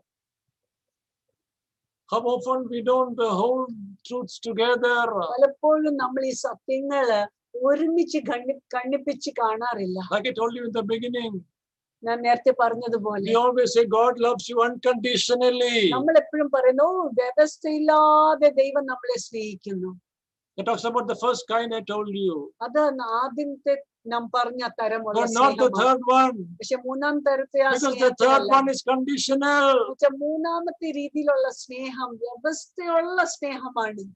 How often we don't uh, hold truths together. പലപ്പോഴും നമ്മൾ ഈ സത്യങ്ങള് ഒരുമിച്ച് കണ്ണി കണ്ണിപ്പിച്ച് കാണാറില്ല Like I told you in the beginning, ഞാൻ നേരത്തെ പറഞ്ഞതുപോലെ we always say God loves you unconditionally. നമ്മൾ എപ്പോഴും പറയുന്നു "ഓ, വ്യവസ്ഥയില്ലാതെ ദൈവം നമ്മളെ സ്നേഹിക്കുന്നു That talks about the first kind I told you, അത് ആദ്യത്തെ നാം പറഞ്ഞ തരമുള്ള but not the സ്നേഹമാണ്. third one. പക്ഷെ മൂന്നാം തരത്തെ ആ Because the third സ്നേഹത്തിലല്ല. one is conditional. എന്നുവെച്ചാ മൂന്നാമത്തെ രീതിയിലുള്ള സ്നേഹം വ്യവസ്ഥയുള്ള സ്നേഹമാണ്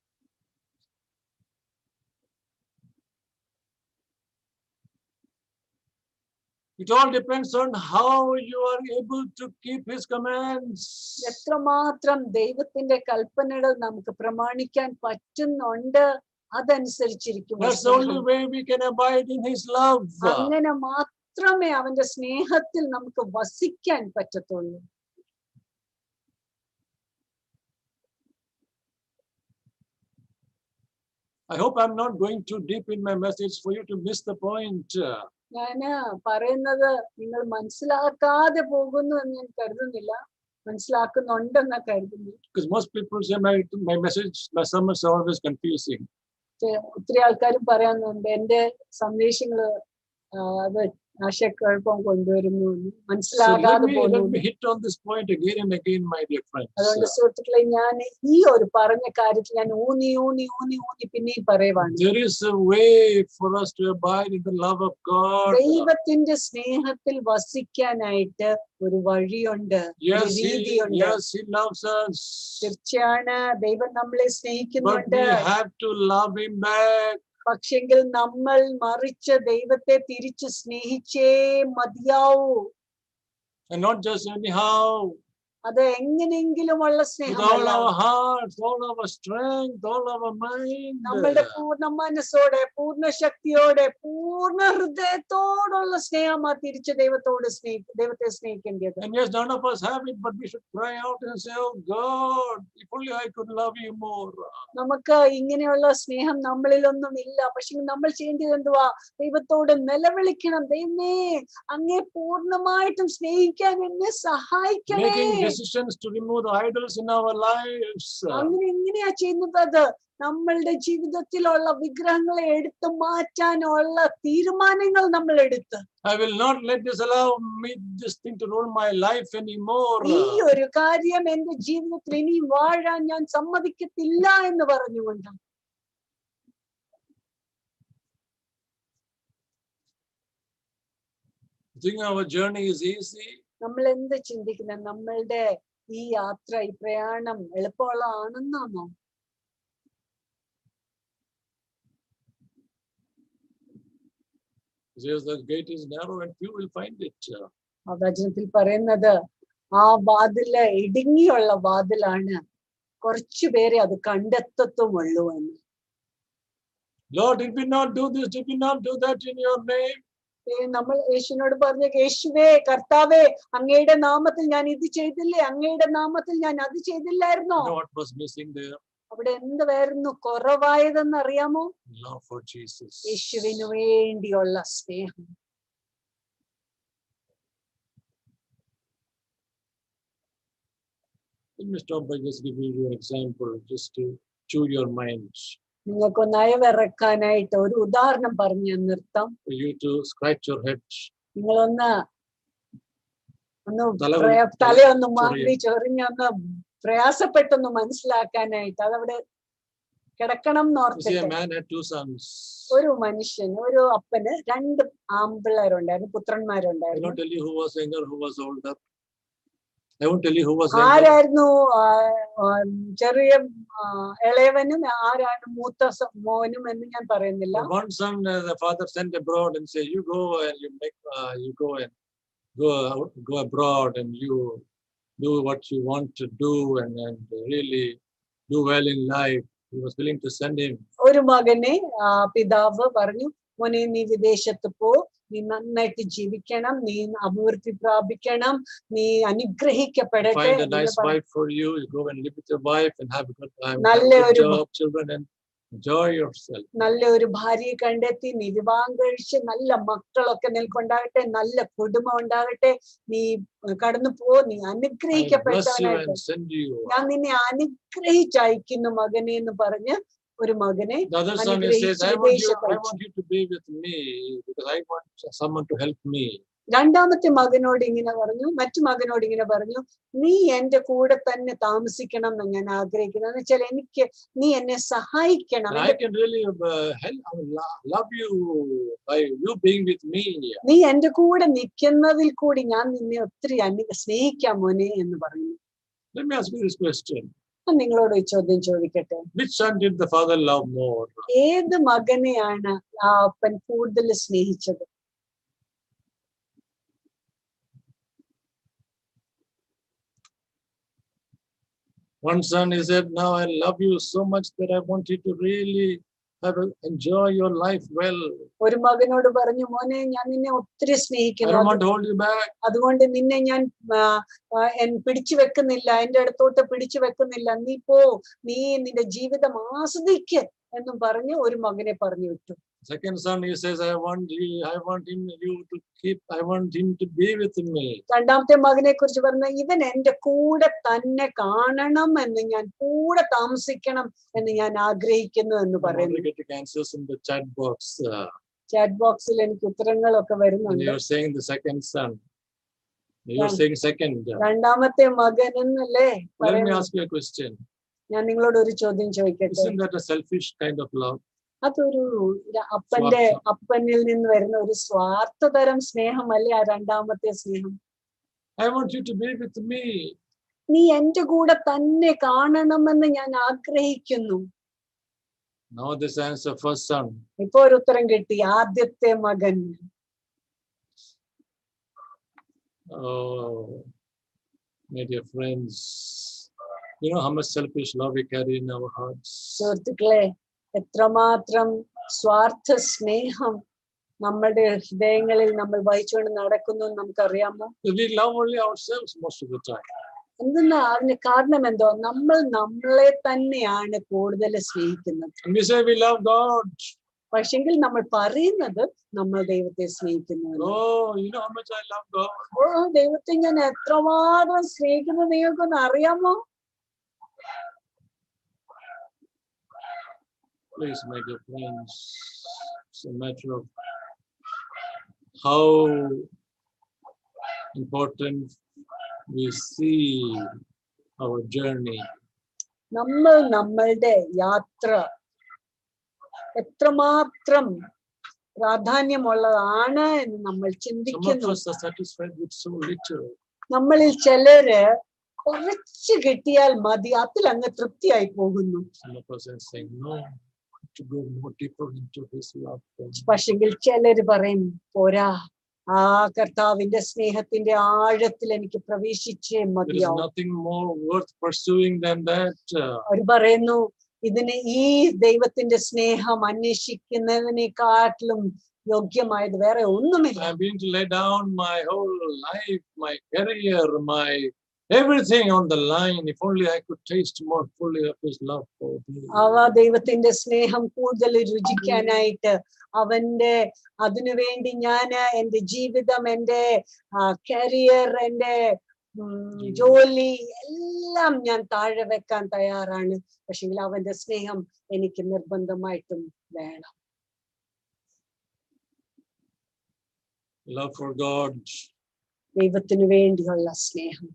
It all depends on how you are able to keep his commands. എത്രമാത്രം ദൈവത്തിന്റെ കൽപ്പനകൾ നമുക്ക് പ്രമാണിക്കാൻ പറ്റുന്നുണ്ട് അതനുസരിച്ചിരിക്കും That's the only way we can abide in his love. അങ്ങനെ മാത്രമേ അവന്റെ സ്നേഹത്തിൽ നമുക്ക് വസിക്കാൻ പറ്റത്തുള്ളൂ I hope I'm not going too deep in my message for you to miss the point. Uh, ഞാന് പറയുന്നത് നിങ്ങൾ മനസ്സിലാക്കാതെ പോകുന്നു എന്ന് ഞാൻ കരുതുന്നില്ല മനസ്സിലാക്കുന്നുണ്ടെന്ന് കരുതുന്നു Because most people say my, my message, my sermons are always confusing. പക്ഷേ ഒത്തിരി ആൾക്കാരും പറയാനുണ്ട് എന്റെ സന്ദേശങ്ങള് ആ, അത് ആശയക്കുഴപ്പം കൊണ്ടുവരുന്നു എന്ന്. So let മനസ്സിലാകാതെ me, പോകുന്നു let me hit on this point again and again, my dear friends. അതുകൊണ്ട് സുഹൃത്തുക്കളെ ഞാൻ ഈ ഒരു പറഞ്ഞ കാര്യത്തിൽ ഞാൻ ഊന്നി ഊന്നി ഊന്നി ഊന്നി പിന്നെയും പറയുവാണ് There is a way for us to abide in the love of God. ദൈവത്തിന്റെ സ്നേഹത്തിൽ വസിക്കാനായിട്ട് ഒരു വഴിയുണ്ട് ഒരു Yes, he, രീതിയുണ്ട് yes, he loves us. തീർച്ചയാണ് ദൈവം നമ്മളെ But സ്നേഹിക്കുന്നുണ്ട് we have to love him back. പക്ഷെങ്കിൽ നമ്മൾ മറിച്ച് ദൈവത്തെ തിരിച്ച് സ്നേഹിച്ചേ മതിയാവൂ And not just anyhow. അത് എങ്ങനെയെങ്കിലുമുള്ള with all സ്നേഹമല്ല our hearts, all our strength, all our mind. നമ്മളുടെ പൂർണ്ണ മനസ്സോടെ പൂർണ്ണ ശക്തിയോടെ പൂർണ്ണ ഹൃദയത്തോടുള്ള സ്നേഹമാ തിരിച്ച് ദൈവത്തോട് സ്നേഹി ദൈവത്തെ സ്നേഹിക്കേണ്ടത് And yes, none of us have it, but we should cry out and say, Oh God, if only I could love you more. നമുക്ക് ഇങ്ങനെയുള്ള സ്നേഹം നമ്മളിലൊന്നും ഇല്ല പക്ഷെ നമ്മൾ ചെയ്യേണ്ടത് എന്തുവാ ദൈവത്തോട് നിലവിളിക്കണം ദൈവമേ അങ്ങേ പൂർണ്ണമായിട്ടും സ്നേഹിക്കാൻ എന്നെ സഹായിക്കണേ Making decisions to remove the idols in our lives. അങ്ങനെ എങ്ങനെയാ ചെയ്യുന്നത് അത് നമ്മളുടെ ജീവിതത്തിലുള്ള വിഗ്രഹങ്ങളെ എടുത്തു മാറ്റാനുള്ള തീരുമാനങ്ങൾ നമ്മൾ എടുത്ത് I will not let this allow me this thing to rule my life anymore. ഈ ഒരു കാര്യം എന്റെ ജീവിതത്തിൽ ഇനി വാഴാൻ ഞാൻ സമ്മതിക്കത്തില്ല എന്ന് പറഞ്ഞുകൊണ്ട് You think our journey is easy? നമ്മൾ എന്ത് ചിന്തിക്കുന്നത് നമ്മളുടെ ഈ യാത്ര ഈ പ്രയാണം എളുപ്പമുള്ളതാണെന്നാണോ It says the gate is narrow and few will find it. ആ വചനത്തിൽ പറയുന്നത് ആ വാതില് ഇടുങ്ങിയുള്ള വാതിലാണ് കുറച്ചു പേരെ അത് കണ്ടെത്തത്തുമുള്ളൂ എന്ന് Lord, did we not do this? Did we not do that in your name? ഏ, നമ്മൾ യേശുവിനോട് പറഞ്ഞ യേശുവേ കർത്താവേ അങ്ങയുടെ നാമത്തിൽ ഞാൻ ഇത് ചെയ്തില്ലേ അങ്ങയുടെ നാമത്തിൽ ഞാൻ അത് ചെയ്തില്ലായിരുന്നോ You know what was missing there? അവിടെ എന്തുവായിരുന്നു കുറവായതെന്ന് അറിയാമോ Love for Jesus. യേശുവിന് വേണ്ടിയുള്ള സ്നേഹം Let me stop by just giving you an example, just to chew your minds. നിങ്ങൾക്കൊന്ന് അയവിറക്കാനായിട്ട് ഒരു ഉദാഹരണം പറഞ്ഞു ഞാൻ നിർത്താം For you to scratch your head. നിങ്ങളൊന്ന് ഒന്ന് തല പ്രയ- ഒന്ന് തലയൊന്ന് ചൊറിയ. മാറി ചൊറിഞ്ഞൊന്ന് പ്രയാസപ്പെട്ടൊന്ന് മനസ്സിലാക്കാനായിട്ട് അതവിടെ കിടക്കണം You see, a എന്നോർത്തിട്ട് man had two sons. ഒരു മനുഷ്യൻ ഒരു അപ്പന് രണ്ട് ആമ്പിള്ളേരുണ്ടായിരുന്നു I will പുത്രന്മാരുണ്ടായിരുന്നു not tell you who was younger, who was older. I won't tell you who was younger. ആരായിരുന്നു ആ, ആ, ചെറിയ ആ, ഇളയവനും ആരാണ് മൂത്ത സ- മോനും എന്ന് ഞാൻ പറയുന്നില്ല But one son, uh, the father sent abroad and say, you go and you make, uh, you go and go, out- go abroad and you do what you want to do and, and really do well in life. He was willing to send him. ഒരു മകനെ ആ, പിതാവ് പറഞ്ഞു മോനെ നീ വിദേശത്ത് പോ നീ നന്നായിട്ട് ജീവിക്കണം നീ അഭിവൃദ്ധി പ്രാപിക്കണം നീ അനുഗ്രഹിക്കപ്പെടട്ടെ Find a എന്ന് nice പറഞ്ഞു. wife for you. You go and live with your wife and have a good time. Have a നല്ല good ഒരു job, children and enjoy yourself. നല്ല ഒരു ഭാര്യയെ കണ്ടെത്തി നീ വിവാഹം കഴിച്ച് നല്ല മക്കളൊക്കെ നിനക്കുണ്ടാകട്ടെ നല്ല കുടുംബം ഉണ്ടാകട്ടെ നീ കടന്നു പോ നീ I bless you അനുഗ്രഹിക്കപ്പെട്ടവനായിട്ട് and send you. ഞാൻ നിന്നെ അനുഗ്രഹിച്ചയക്കുന്നു മകനെ എന്ന് പറഞ്ഞ് ഒരു മകനെ The other son he says, I want you, I want you to be with me because I want someone to help me. രണ്ടാമത്തെ മകനോട് ഇങ്ങനെ പറഞ്ഞു മറ്റു മകനോട് ഇങ്ങനെ പറഞ്ഞു നീ എന്റെ കൂടെ തന്നെ താമസിക്കണം എന്ന് ഞാൻ ആഗ്രഹിക്കുന്നു എന്ന് വെച്ചാൽ എനിക്ക് നീ എന്നെ സഹായിക്കണം And I എന്റെ- can really uh, help, I will lo- love you by you being with me. നീ എന്റെ കൂടെ നിൽക്കുന്നതിൽ കൂടി ഞാൻ നിന്നെ ഒത്തിരി അനു സ്നേഹിക്കാം മോനെ എന്ന് പറയുന്നു Let me ask you this question. ഞാൻ നിങ്ങളോട് ഒരു ചോദ്യം ചോദിക്കട്ടെ Which son did the father love more? ഏത് മകനെയാണ് ആ അപ്പൻ കൂടുതൽ സ്നേഹിച്ചത് One son, he said, now I love you so much that I want you to really have a, enjoy your life well. ഒരു മകനോട് പറഞ്ഞു മോനെ ഞാൻ നിന്നെ ഒത്തിരി I സ്നേഹിക്കുന്നു don't അത് want to hold you back. അതുകൊണ്ട് നിന്നെ ഞാൻ ആ, ആ, എൻ- പിടിച്ചു വെക്കുന്നില്ല എന്റെ അടുത്തോട്ട് പിടിച്ചു വെക്കുന്നില്ല നീ പോ നീ നിന്റെ ജീവിതം ആസ്വദിക്ക് എന്നും പറഞ്ഞ് ഒരു മകനെ പറഞ്ഞു വിട്ടു Second son, he says, I want you, I want him, you to keep, I want him to be with me. രണ്ടാമത്തെ മകനെ കുറിച്ച് പറഞ്ഞ ഇവൻ എന്റെ കൂടെ തന്നെ കാണണം എന്ന് ഞാൻ കൂടെ താമസിക്കണം എന്ന് ഞാൻ ആഗ്രഹിക്കുന്നു എന്ന് I'm പറയുന്നു already getting answers in the chat box. uh, chat ബോക്സിൽ എനിക്ക് ഉത്തരങ്ങളൊക്കെ and വരുന്നുണ്ട് you're saying the second son. You're Yeah. saying second. രണ്ടാമത്തെ മകൻ എന്നല്ലേ Let me പറയുന്നത് ask you a question. ഞാൻ നിങ്ങളോട് ഒരു ചോദ്യം ചോദിക്കട്ടെ Isn't that a selfish kind of love? അതൊരു ര- അപ്പന്റെ അപ്പനിൽ നിന്ന് വരുന്ന ഒരു സ്വാർത്ഥതരം സ്നേഹമല്ലേ ആ രണ്ടാമത്തെ സ്നേഹം I want you to be with me. നീ എന്റെ കൂടെ തന്നെ കാണണമെന്ന് ഞാൻ ആഗ്രഹിക്കുന്നു Now this answer, first son. ഇപ്പൊ ഒരു ഉത്തരം കിട്ടി ആദ്യത്തെ മകൻ Oh. My dear friends, you know how much selfish love we carry in our hearts. സുഹൃത്തുക്കളെ എത്രമാത്രം സ്വാർത്ഥ സ്നേഹം നമ്മുടെ ഹൃദയങ്ങളിൽ നമ്മൾ വഹിച്ചുകൊണ്ട് നടക്കുന്നു എന്ന് നമുക്കറിയാമോ We love only ourselves most of the time. എന്തെന്നാ അതിന് കാരണം എന്തോ നമ്മൾ നമ്മളെ തന്നെയാണ് കൂടുതൽ സ്നേഹിക്കുന്നത് And we say we love God. പക്ഷെങ്കിൽ നമ്മൾ പറയുന്നത് നമ്മൾ ദൈവത്തെ സ്നേഹിക്കുന്നു എന്ന്. Oh, you know how much I love God. ഓ ദൈവത്തെ ഞാൻ എത്രമാത്രം സ്നേഹിക്കുന്നു നിങ്ങൾക്കൊന്ന് അറിയാമോ Please, my dear friends, it's a matter of how important we see our journey. നമ്മൾ നമ്മളുടെ യാത്ര എത്രമാത്രം പ്രാധാന്യമുള്ളതാണ് എന്ന് നമ്മൾ Some of ചിന്തിക്കുന്നു us are satisfied with so little. നമ്മളിൽ ചിലര് കുറച്ച് കിട്ടിയാൽ മതി അതിൽ അങ്ങ് തൃപ്തിയായി പോകുന്നു Some of us are saying, no, to go more deeper into His love. for me." പക്ഷെങ്കിൽ ചിലര് പറയും പോരാ ആ കർത്താവിന്റെ സ്നേഹത്തിന്റെ ആഴത്തിൽ എനിക്ക് പ്രവേശിച്ചേ There is മതിയാവും nothing more worth pursuing than that. Uh, അവർ പറയുന്നു ഇതിന് ഈ ദൈവത്തിന്റെ സ്നേഹം അന്വേഷിക്കുന്നതിനെക്കാട്ടിലും യോഗ്യമായത് വേറെ ഒന്നുമില്ല I'm going to lay down my whole life, my career, my everything on the line. If only I could taste more fully of His love for me. അവ ദൈവത്തിന്റെ സ്നേഹം കൂടുതൽ രുചിക്കാനായിട്ട് അവന്റെ അതിനുവേണ്ടി ഞാൻ എന്റെ ജീവിതം എന്റെ കരിയർ എന്റെ ഉം, ജോലി എല്ലാം ഞാൻ താഴെ വെക്കാൻ തയ്യാറാണ് പക്ഷെങ്കിൽ അവന്റെ സ്നേഹം എനിക്ക് നിർബന്ധമായിട്ടും വേണം Love for God ദൈവത്തിനു വേണ്ടിയുള്ള സ്നേഹം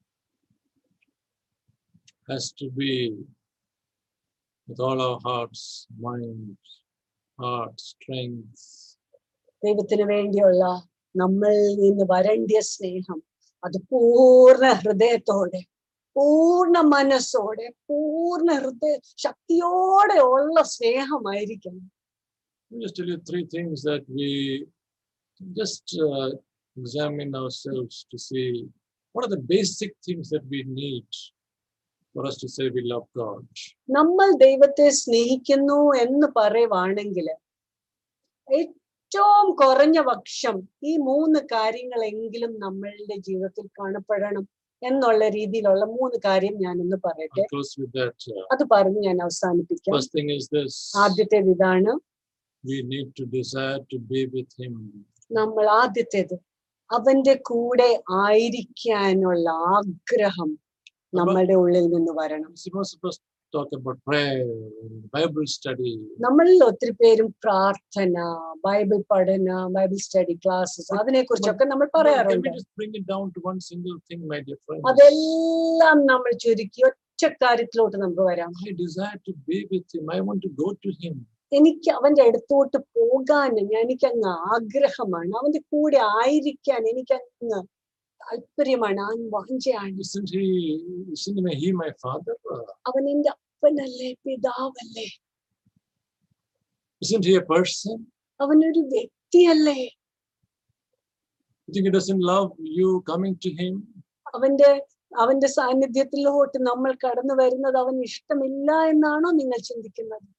has to be with all our hearts, minds, heart, strength. ദൈവത്തിന് വേണ്ടിയുള്ള നമ്മളിൽ നിന്ന് വരേണ്ടിയ സ്നേഹം അത് പൂർണ്ണ ഹൃദയത്തോടെ പൂർണ്ണ മനസ്സോടെ പൂർണ്ണ ഹൃദയ ശക്തിയോടെ ഉള്ള സ്നേഹമായിരിക്കണം Let me just tell you three things that we just uh, examine ourselves to see what are the basic things that we need for us to say we love God. നമ്മൾ ദൈവത്തെ സ്നേഹിക്കുന്നു എന്ന് പറയുവാണെങ്കിൽ ഏറ്റവും കുറഞ്ഞ പക്ഷം ഈ മൂന്ന് കാര്യങ്ങളെങ്കിലും നമ്മളുടെ ജീവിതത്തിൽ കാണപ്പെടണം എന്നുള്ള രീതിയിലുള്ള മൂന്ന് കാര്യം ഞാനൊന്ന് പറയട്ടെ I'll close with that. Uh, അത് പറഞ്ഞ് ഞാൻ അവസാനിപ്പിക്കാം first thing is this ആദ്യത്തേത് ഇതാണ് we need to desire to be with Him. നമ്മൾ ആദ്യത്തേത് അവന്റെ കൂടെ ആയിരിക്കാനുള്ള ആഗ്രഹം നമ്മളുടെ ഉള്ളിൽ നിന്ന് വരണം Most of us talk about prayer and Bible study. നമ്മളിൽ ഒത്തിരി പേരും പ്രാർത്ഥന ബൈബിൾ പഠന ബൈബിൾ സ്റ്റഡി ക്ലാസ്സസ് അതിനെ കുറിച്ചൊക്കെ നമ്മൾ But Can പറയാറുണ്ട് we just bring it down to one single thing, my dear friends? അതെല്ലാം നമ്മൾ ചുരുക്കി ഒറ്റ കാര്യത്തിലോട്ട് നമുക്ക് വരാം I desire to be with Him. I want to go to Him. എനിക്ക് അവന്റെ അടുത്തോട്ട് പോകാൻ ഞാൻ എനിക്കങ്ങ് ആഗ്രഹമാണ് അവന്റെ കൂടെ ആയിരിക്കാൻ എനിക്കങ്ങ് താല്പര്യമാണ് ആ വാഞ്ചയാണ് Isn't He? Isn't He my Father? Uh, അവൻ എന്റെ അപ്പനല്ലേ പിതാവല്ലേ Isn't He a person? അവനൊരു വ്യക്തിയല്ലേ You think He doesn't love you coming to Him? അവന്റെ അവന്റെ സാന്നിധ്യത്തിലോട്ട് നമ്മൾ കടന്നു വരുന്നത് അവന് ഇഷ്ടമില്ല എന്നാണോ നിങ്ങൾ ചിന്തിക്കുന്നത്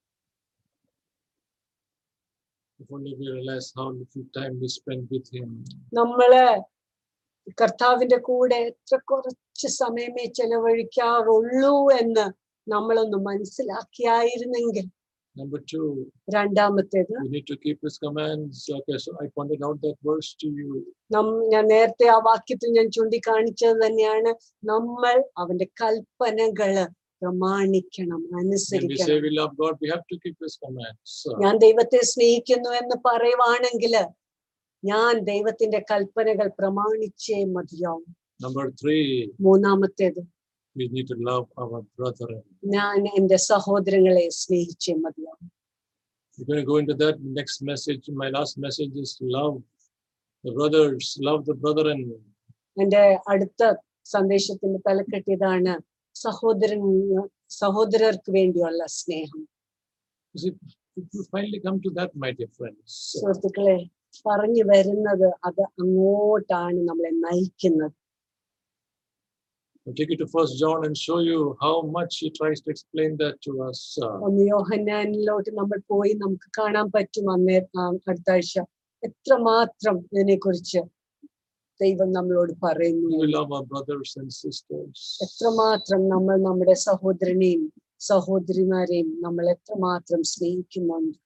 If only we realize how little time we spend with Him. നമ്മള് കർത്താവിന്റെ കൂടെ എത്ര കുറച്ച് സമയമേ ചെലവഴിക്കാറുള്ളൂ എന്ന് നമ്മളൊന്ന് മനസ്സിലാക്കിയായിരുന്നെങ്കിൽ Number two, രണ്ടാമത്തേത് we need to keep His commands. Okay, so I pointed out that verse to you. നം ഞാൻ നേരത്തെ ആ വാക്യത്തിൽ ഞാൻ ചൂണ്ടിക്കാണിച്ചത് തന്നെയാണ് നമ്മൾ അവന്റെ കൽപ്പനകള് പ്രമാണിക്കണം When we say അനുസരിക്കണം we love God, we have to keep His commands. Uh, ഞാൻ ദൈവത്തെ സ്നേഹിക്കുന്നു എന്ന് പറയുവാണെങ്കിൽ ഞാൻ ദൈവത്തിന്റെ കൽപ്പനകൾ പ്രമാണിച്ചേ മതിയാവും Number three, മൂന്നാമത്തേത് we need to love our brethren. ഞാൻ എന്റെ സഹോദരങ്ങളെ സ്നേഹിച്ചേ മതിയാവും We're going to go into that next message. My last message is to love the brothers, love the brethren. എന്റെ അടുത്ത സന്ദേശത്തിന്റെ തലക്കെട്ടിയതാണ് സഹോദരൻ സഹോദരർക്ക് വേണ്ടിയുള്ള സ്നേഹം You see, if you finally come to that, my dear friends, സുഹൃത്തുക്കളെ പറഞ്ഞു വരുന്നത് അത് അങ്ങോട്ടാണ് നമ്മളെ നയിക്കുന്നത് I'll take you to First John and show you how much he tries to explain that to us. uh, ഒന്ന് യോഹന്നാനിലോട്ട് നമ്മൾ പോയി നമുക്ക് കാണാൻ പറ്റും അന്നേ ആ, അടുത്ത ആഴ്ച എത്രമാത്രം ഇതിനെ കുറിച്ച് ദൈവം നമ്മളോട് പറയുന്നു we love our brothers and sisters. എത്രമാത്രം നമ്മൾ നമ്മുടെ സഹോദരനെയും സഹോദരിമാരെയും നമ്മൾ എത്രമാത്രം സ്നേഹിക്കുന്നുണ്ട്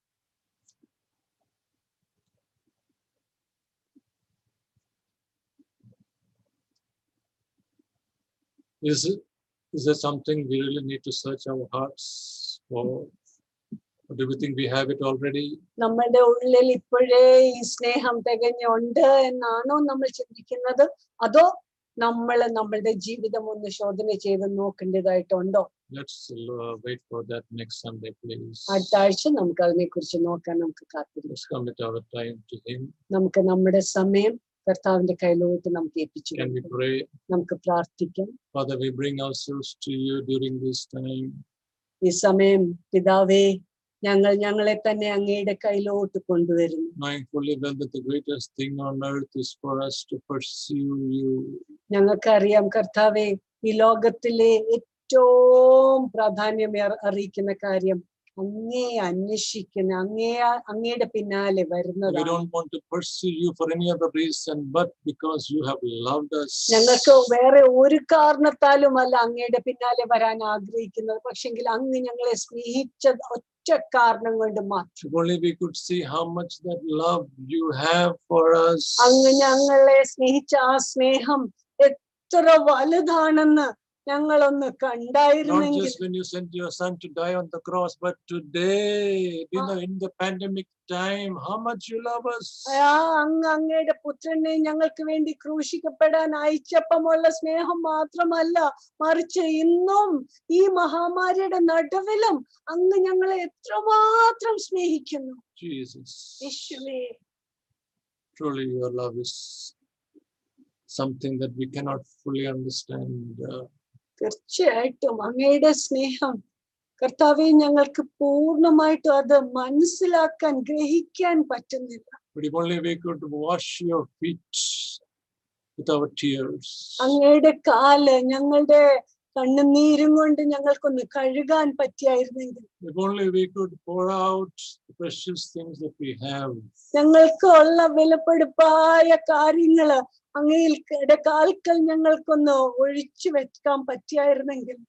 Is it, is there something we really need to search our hearts for? Or do we think we have it already? നമ്മളുടെ ഉള്ളിൽ ഇപ്പോഴേ ഈ സ്നേഹം തികഞ്ഞുണ്ട് എന്നാണോ നമ്മൾ ചിന്തിക്കുന്നത് അതോ നമ്മൾ നമ്മളുടെ ജീവിതം ഒന്ന് ശോധന ചെയ്ത് നോക്കേണ്ടതായിട്ടുണ്ടോ Let's uh, wait for that next Sunday, please. അടുത്ത ആഴ്ച നമുക്ക് അതിനെ കുറിച്ച് നോക്കാൻ നമുക്ക് കാത്തിരിക്കാം Let's commit our time to Him. നമുക്ക് നമ്മുടെ സമയം കർത്താവിന്റെ കയ്യിലോട്ട് നമുക്ക് ഏൽപ്പിച്ചു Can we കൊടുക്കാം. pray? നമുക്ക് പ്രാർത്ഥിക്കാം Father, we bring ourselves to you during this time. ഈ സമയം പിതാവേ ഞങ്ങൾ ഞങ്ങളെ തന്നെ അങ്ങയുടെ കയ്യിലോട്ട് കൊണ്ടുവരുന്നു knowing fully well that the greatest thing on earth is for us to pursue you. ഞങ്ങൾക്കറിയാം കർത്താവെ ഈ ലോകത്തിലെ ഏറ്റവും പ്രാധാന്യം ഏർ- അറിയിക്കുന്ന കാര്യം അങ്ങേ അന്വേഷിക്കുന്ന അങ്ങേ അങ്ങയുടെ പിന്നാലെ We വരുന്നതാണ് don't want to pursue you for any other reason but because you have loved us. ഞങ്ങൾക്ക് വേറെ ഒരു കാരണത്താലും അല്ല അങ്ങയുടെ പിന്നാലെ വരാൻ ആഗ്രഹിക്കുന്നത് പക്ഷെങ്കിൽ അങ്ങ് ഞങ്ങളെ സ്നേഹിച്ച ഒറ്റ കാരണം കൊണ്ട് മാത്രം If only we could see how much that love you have for us. അങ്ങ് ഞങ്ങളെ സ്നേഹിച്ച ആ സ്നേഹം എത്ര വലുതാണെന്ന് ഞങ്ങളൊന്ന് Not കണ്ടായിരുന്നെങ്കിൽ just when you sent your son to die on the cross, but today, you know, in the pandemic time, how much you love us. ആ അങ്ങ് അങ്ങയുടെ പുത്രനെ ഞങ്ങൾക്ക് വേണ്ടി ക്രൂശിക്കപ്പെടാൻ അയച്ചപ്പമുള്ള സ്നേഹം മാത്രമല്ല മറിച്ച് ഇന്നും ഈ മഹാമാരിയുടെ നടുവിലും അങ്ങ് ഞങ്ങളെ എത്രമാത്രം സ്നേഹിക്കുന്നു Jesus, യേശുവേ truly your love is something that we cannot fully understand. uh, തീർച്ചയായിട്ടും അങ്ങയുടെ സ്നേഹം കർത്താവെ ഞങ്ങൾക്ക് പൂർണ്ണമായിട്ടും അത് മനസ്സിലാക്കാൻ ഗ്രഹിക്കാൻ പറ്റുന്നില്ല But if only we could wash your feet with our tears. അങ്ങയുടെ കാല് ഞങ്ങളുടെ കണ്ണുനീരും കൊണ്ട് ഞങ്ങൾക്കൊന്ന് കഴുകാൻ പറ്റിയായിരുന്നെങ്കിൽ If only we could pour out the precious things that we have. ഞങ്ങൾക്ക് ഉള്ള വിലപ്പെടുപ്പായ കാര്യങ്ങള് അങ്ങയുടെ കാൽക്കൽ ഞങ്ങൾക്കൊന്ന് ഒഴിച്ചു വെക്കാൻ പറ്റിയായിരുന്നെങ്കിൽ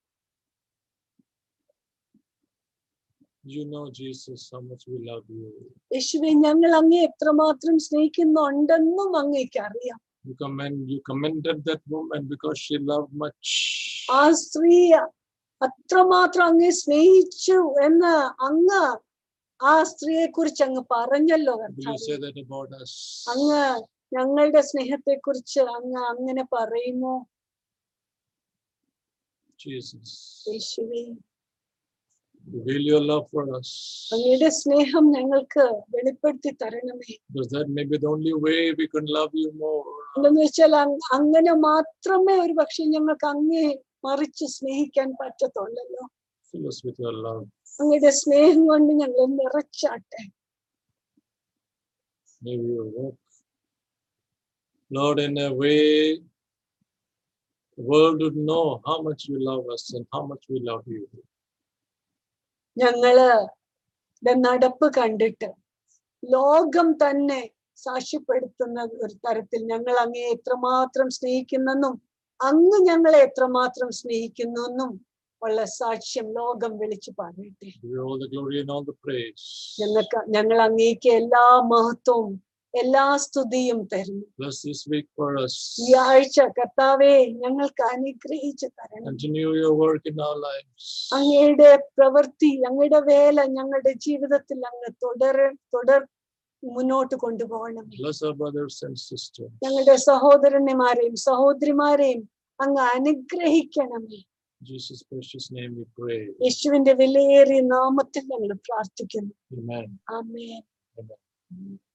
You know, Jesus, how much we love you. യേശുവെ ഞങ്ങൾ അങ്ങേ എത്രമാത്രം സ്നേഹിക്കുന്നുണ്ടെന്നും അങ്ങേക്ക് അറിയാം You commend, you commended that woman because she loved much. ആ സ്ത്രീ അത്രമാത്രം അങ്ങേ സ്നേഹിച്ചു എന്ന് അങ്ങ് ആ സ്ത്രീയെ കുറിച്ച് അങ്ങ് പറഞ്ഞല്ലോ Will you കർത്താവേ. say that about us? അങ്ങ് ഞങ്ങളുടെ സ്നേഹത്തെ കുറിച്ച് അങ്ങ് അങ്ങനെ പറയുമോ Jesus, യേശുവേ reveal your love for us. അങ്ങയുടെ സ്നേഹം ഞങ്ങൾക്ക് വെളിപ്പെടുത്തി തരണമേ Because that may be the only way we can love you more. എന്തെന്ന് വെച്ചാൽ അങ്- അങ്ങനെ മാത്രമേ ഒരു പക്ഷെ ഞങ്ങൾക്ക് അങ്ങേ മറിച്ച് സ്നേഹിക്കാൻ പറ്റത്തുള്ളല്ലോ Fill us with your love. അങ്ങയുടെ സ്നേഹം കൊണ്ട് ഞങ്ങളെ നിറച്ചാട്ടെ May we walk, Lord, in a way the world would know how much you love us and how much we love you. ഞങ്ങള് ടെ നടപ്പ് കണ്ടിട്ട് ലോകം തന്നെ സാക്ഷ്യപ്പെടുത്തുന്ന ഒരു തരത്തിൽ ഞങ്ങൾ അങ്ങേ എത്രമാത്രം സ്നേഹിക്കുന്നെന്നും അങ്ങ് ഞങ്ങളെ എത്രമാത്രം സ്നേഹിക്കുന്നു ഉള്ള സാക്ഷ്യം ലോകം വിളിച്ചു പറയട്ടെ Give you all the glory and all the praise. ഞങ്ങൾക്ക് ഞങ്ങൾ അങ്ങേക്ക് എല്ലാ മഹത്വവും എല്ലാ സ്തുതിയും തരുന്നു Bless this week for us. ഈ ആഴ്ച കർത്താവെ ഞങ്ങൾക്ക് അനുഗ്രഹിച്ചു തരണം Continue your work in our lives. അങ്ങയുടെ പ്രവൃത്തി അങ്ങയുടെ വേല ഞങ്ങളുടെ ജീവിതത്തിൽ അങ്ങ് തുടര തുടർ മുന്നോട്ട് കൊണ്ടുപോകണം Bless our brothers and sisters. ഞങ്ങളുടെ സഹോദരന്മാരെയും സഹോദരിമാരെയും അങ്ങ് അനുഗ്രഹിക്കണമേ In Jesus' precious name we pray. യേശുവിന്റെ വിലയേറിയ നാമത്തിൽ ഞങ്ങൾ പ്രാർത്ഥിക്കുന്നു Amen. ആമേൻ Amen.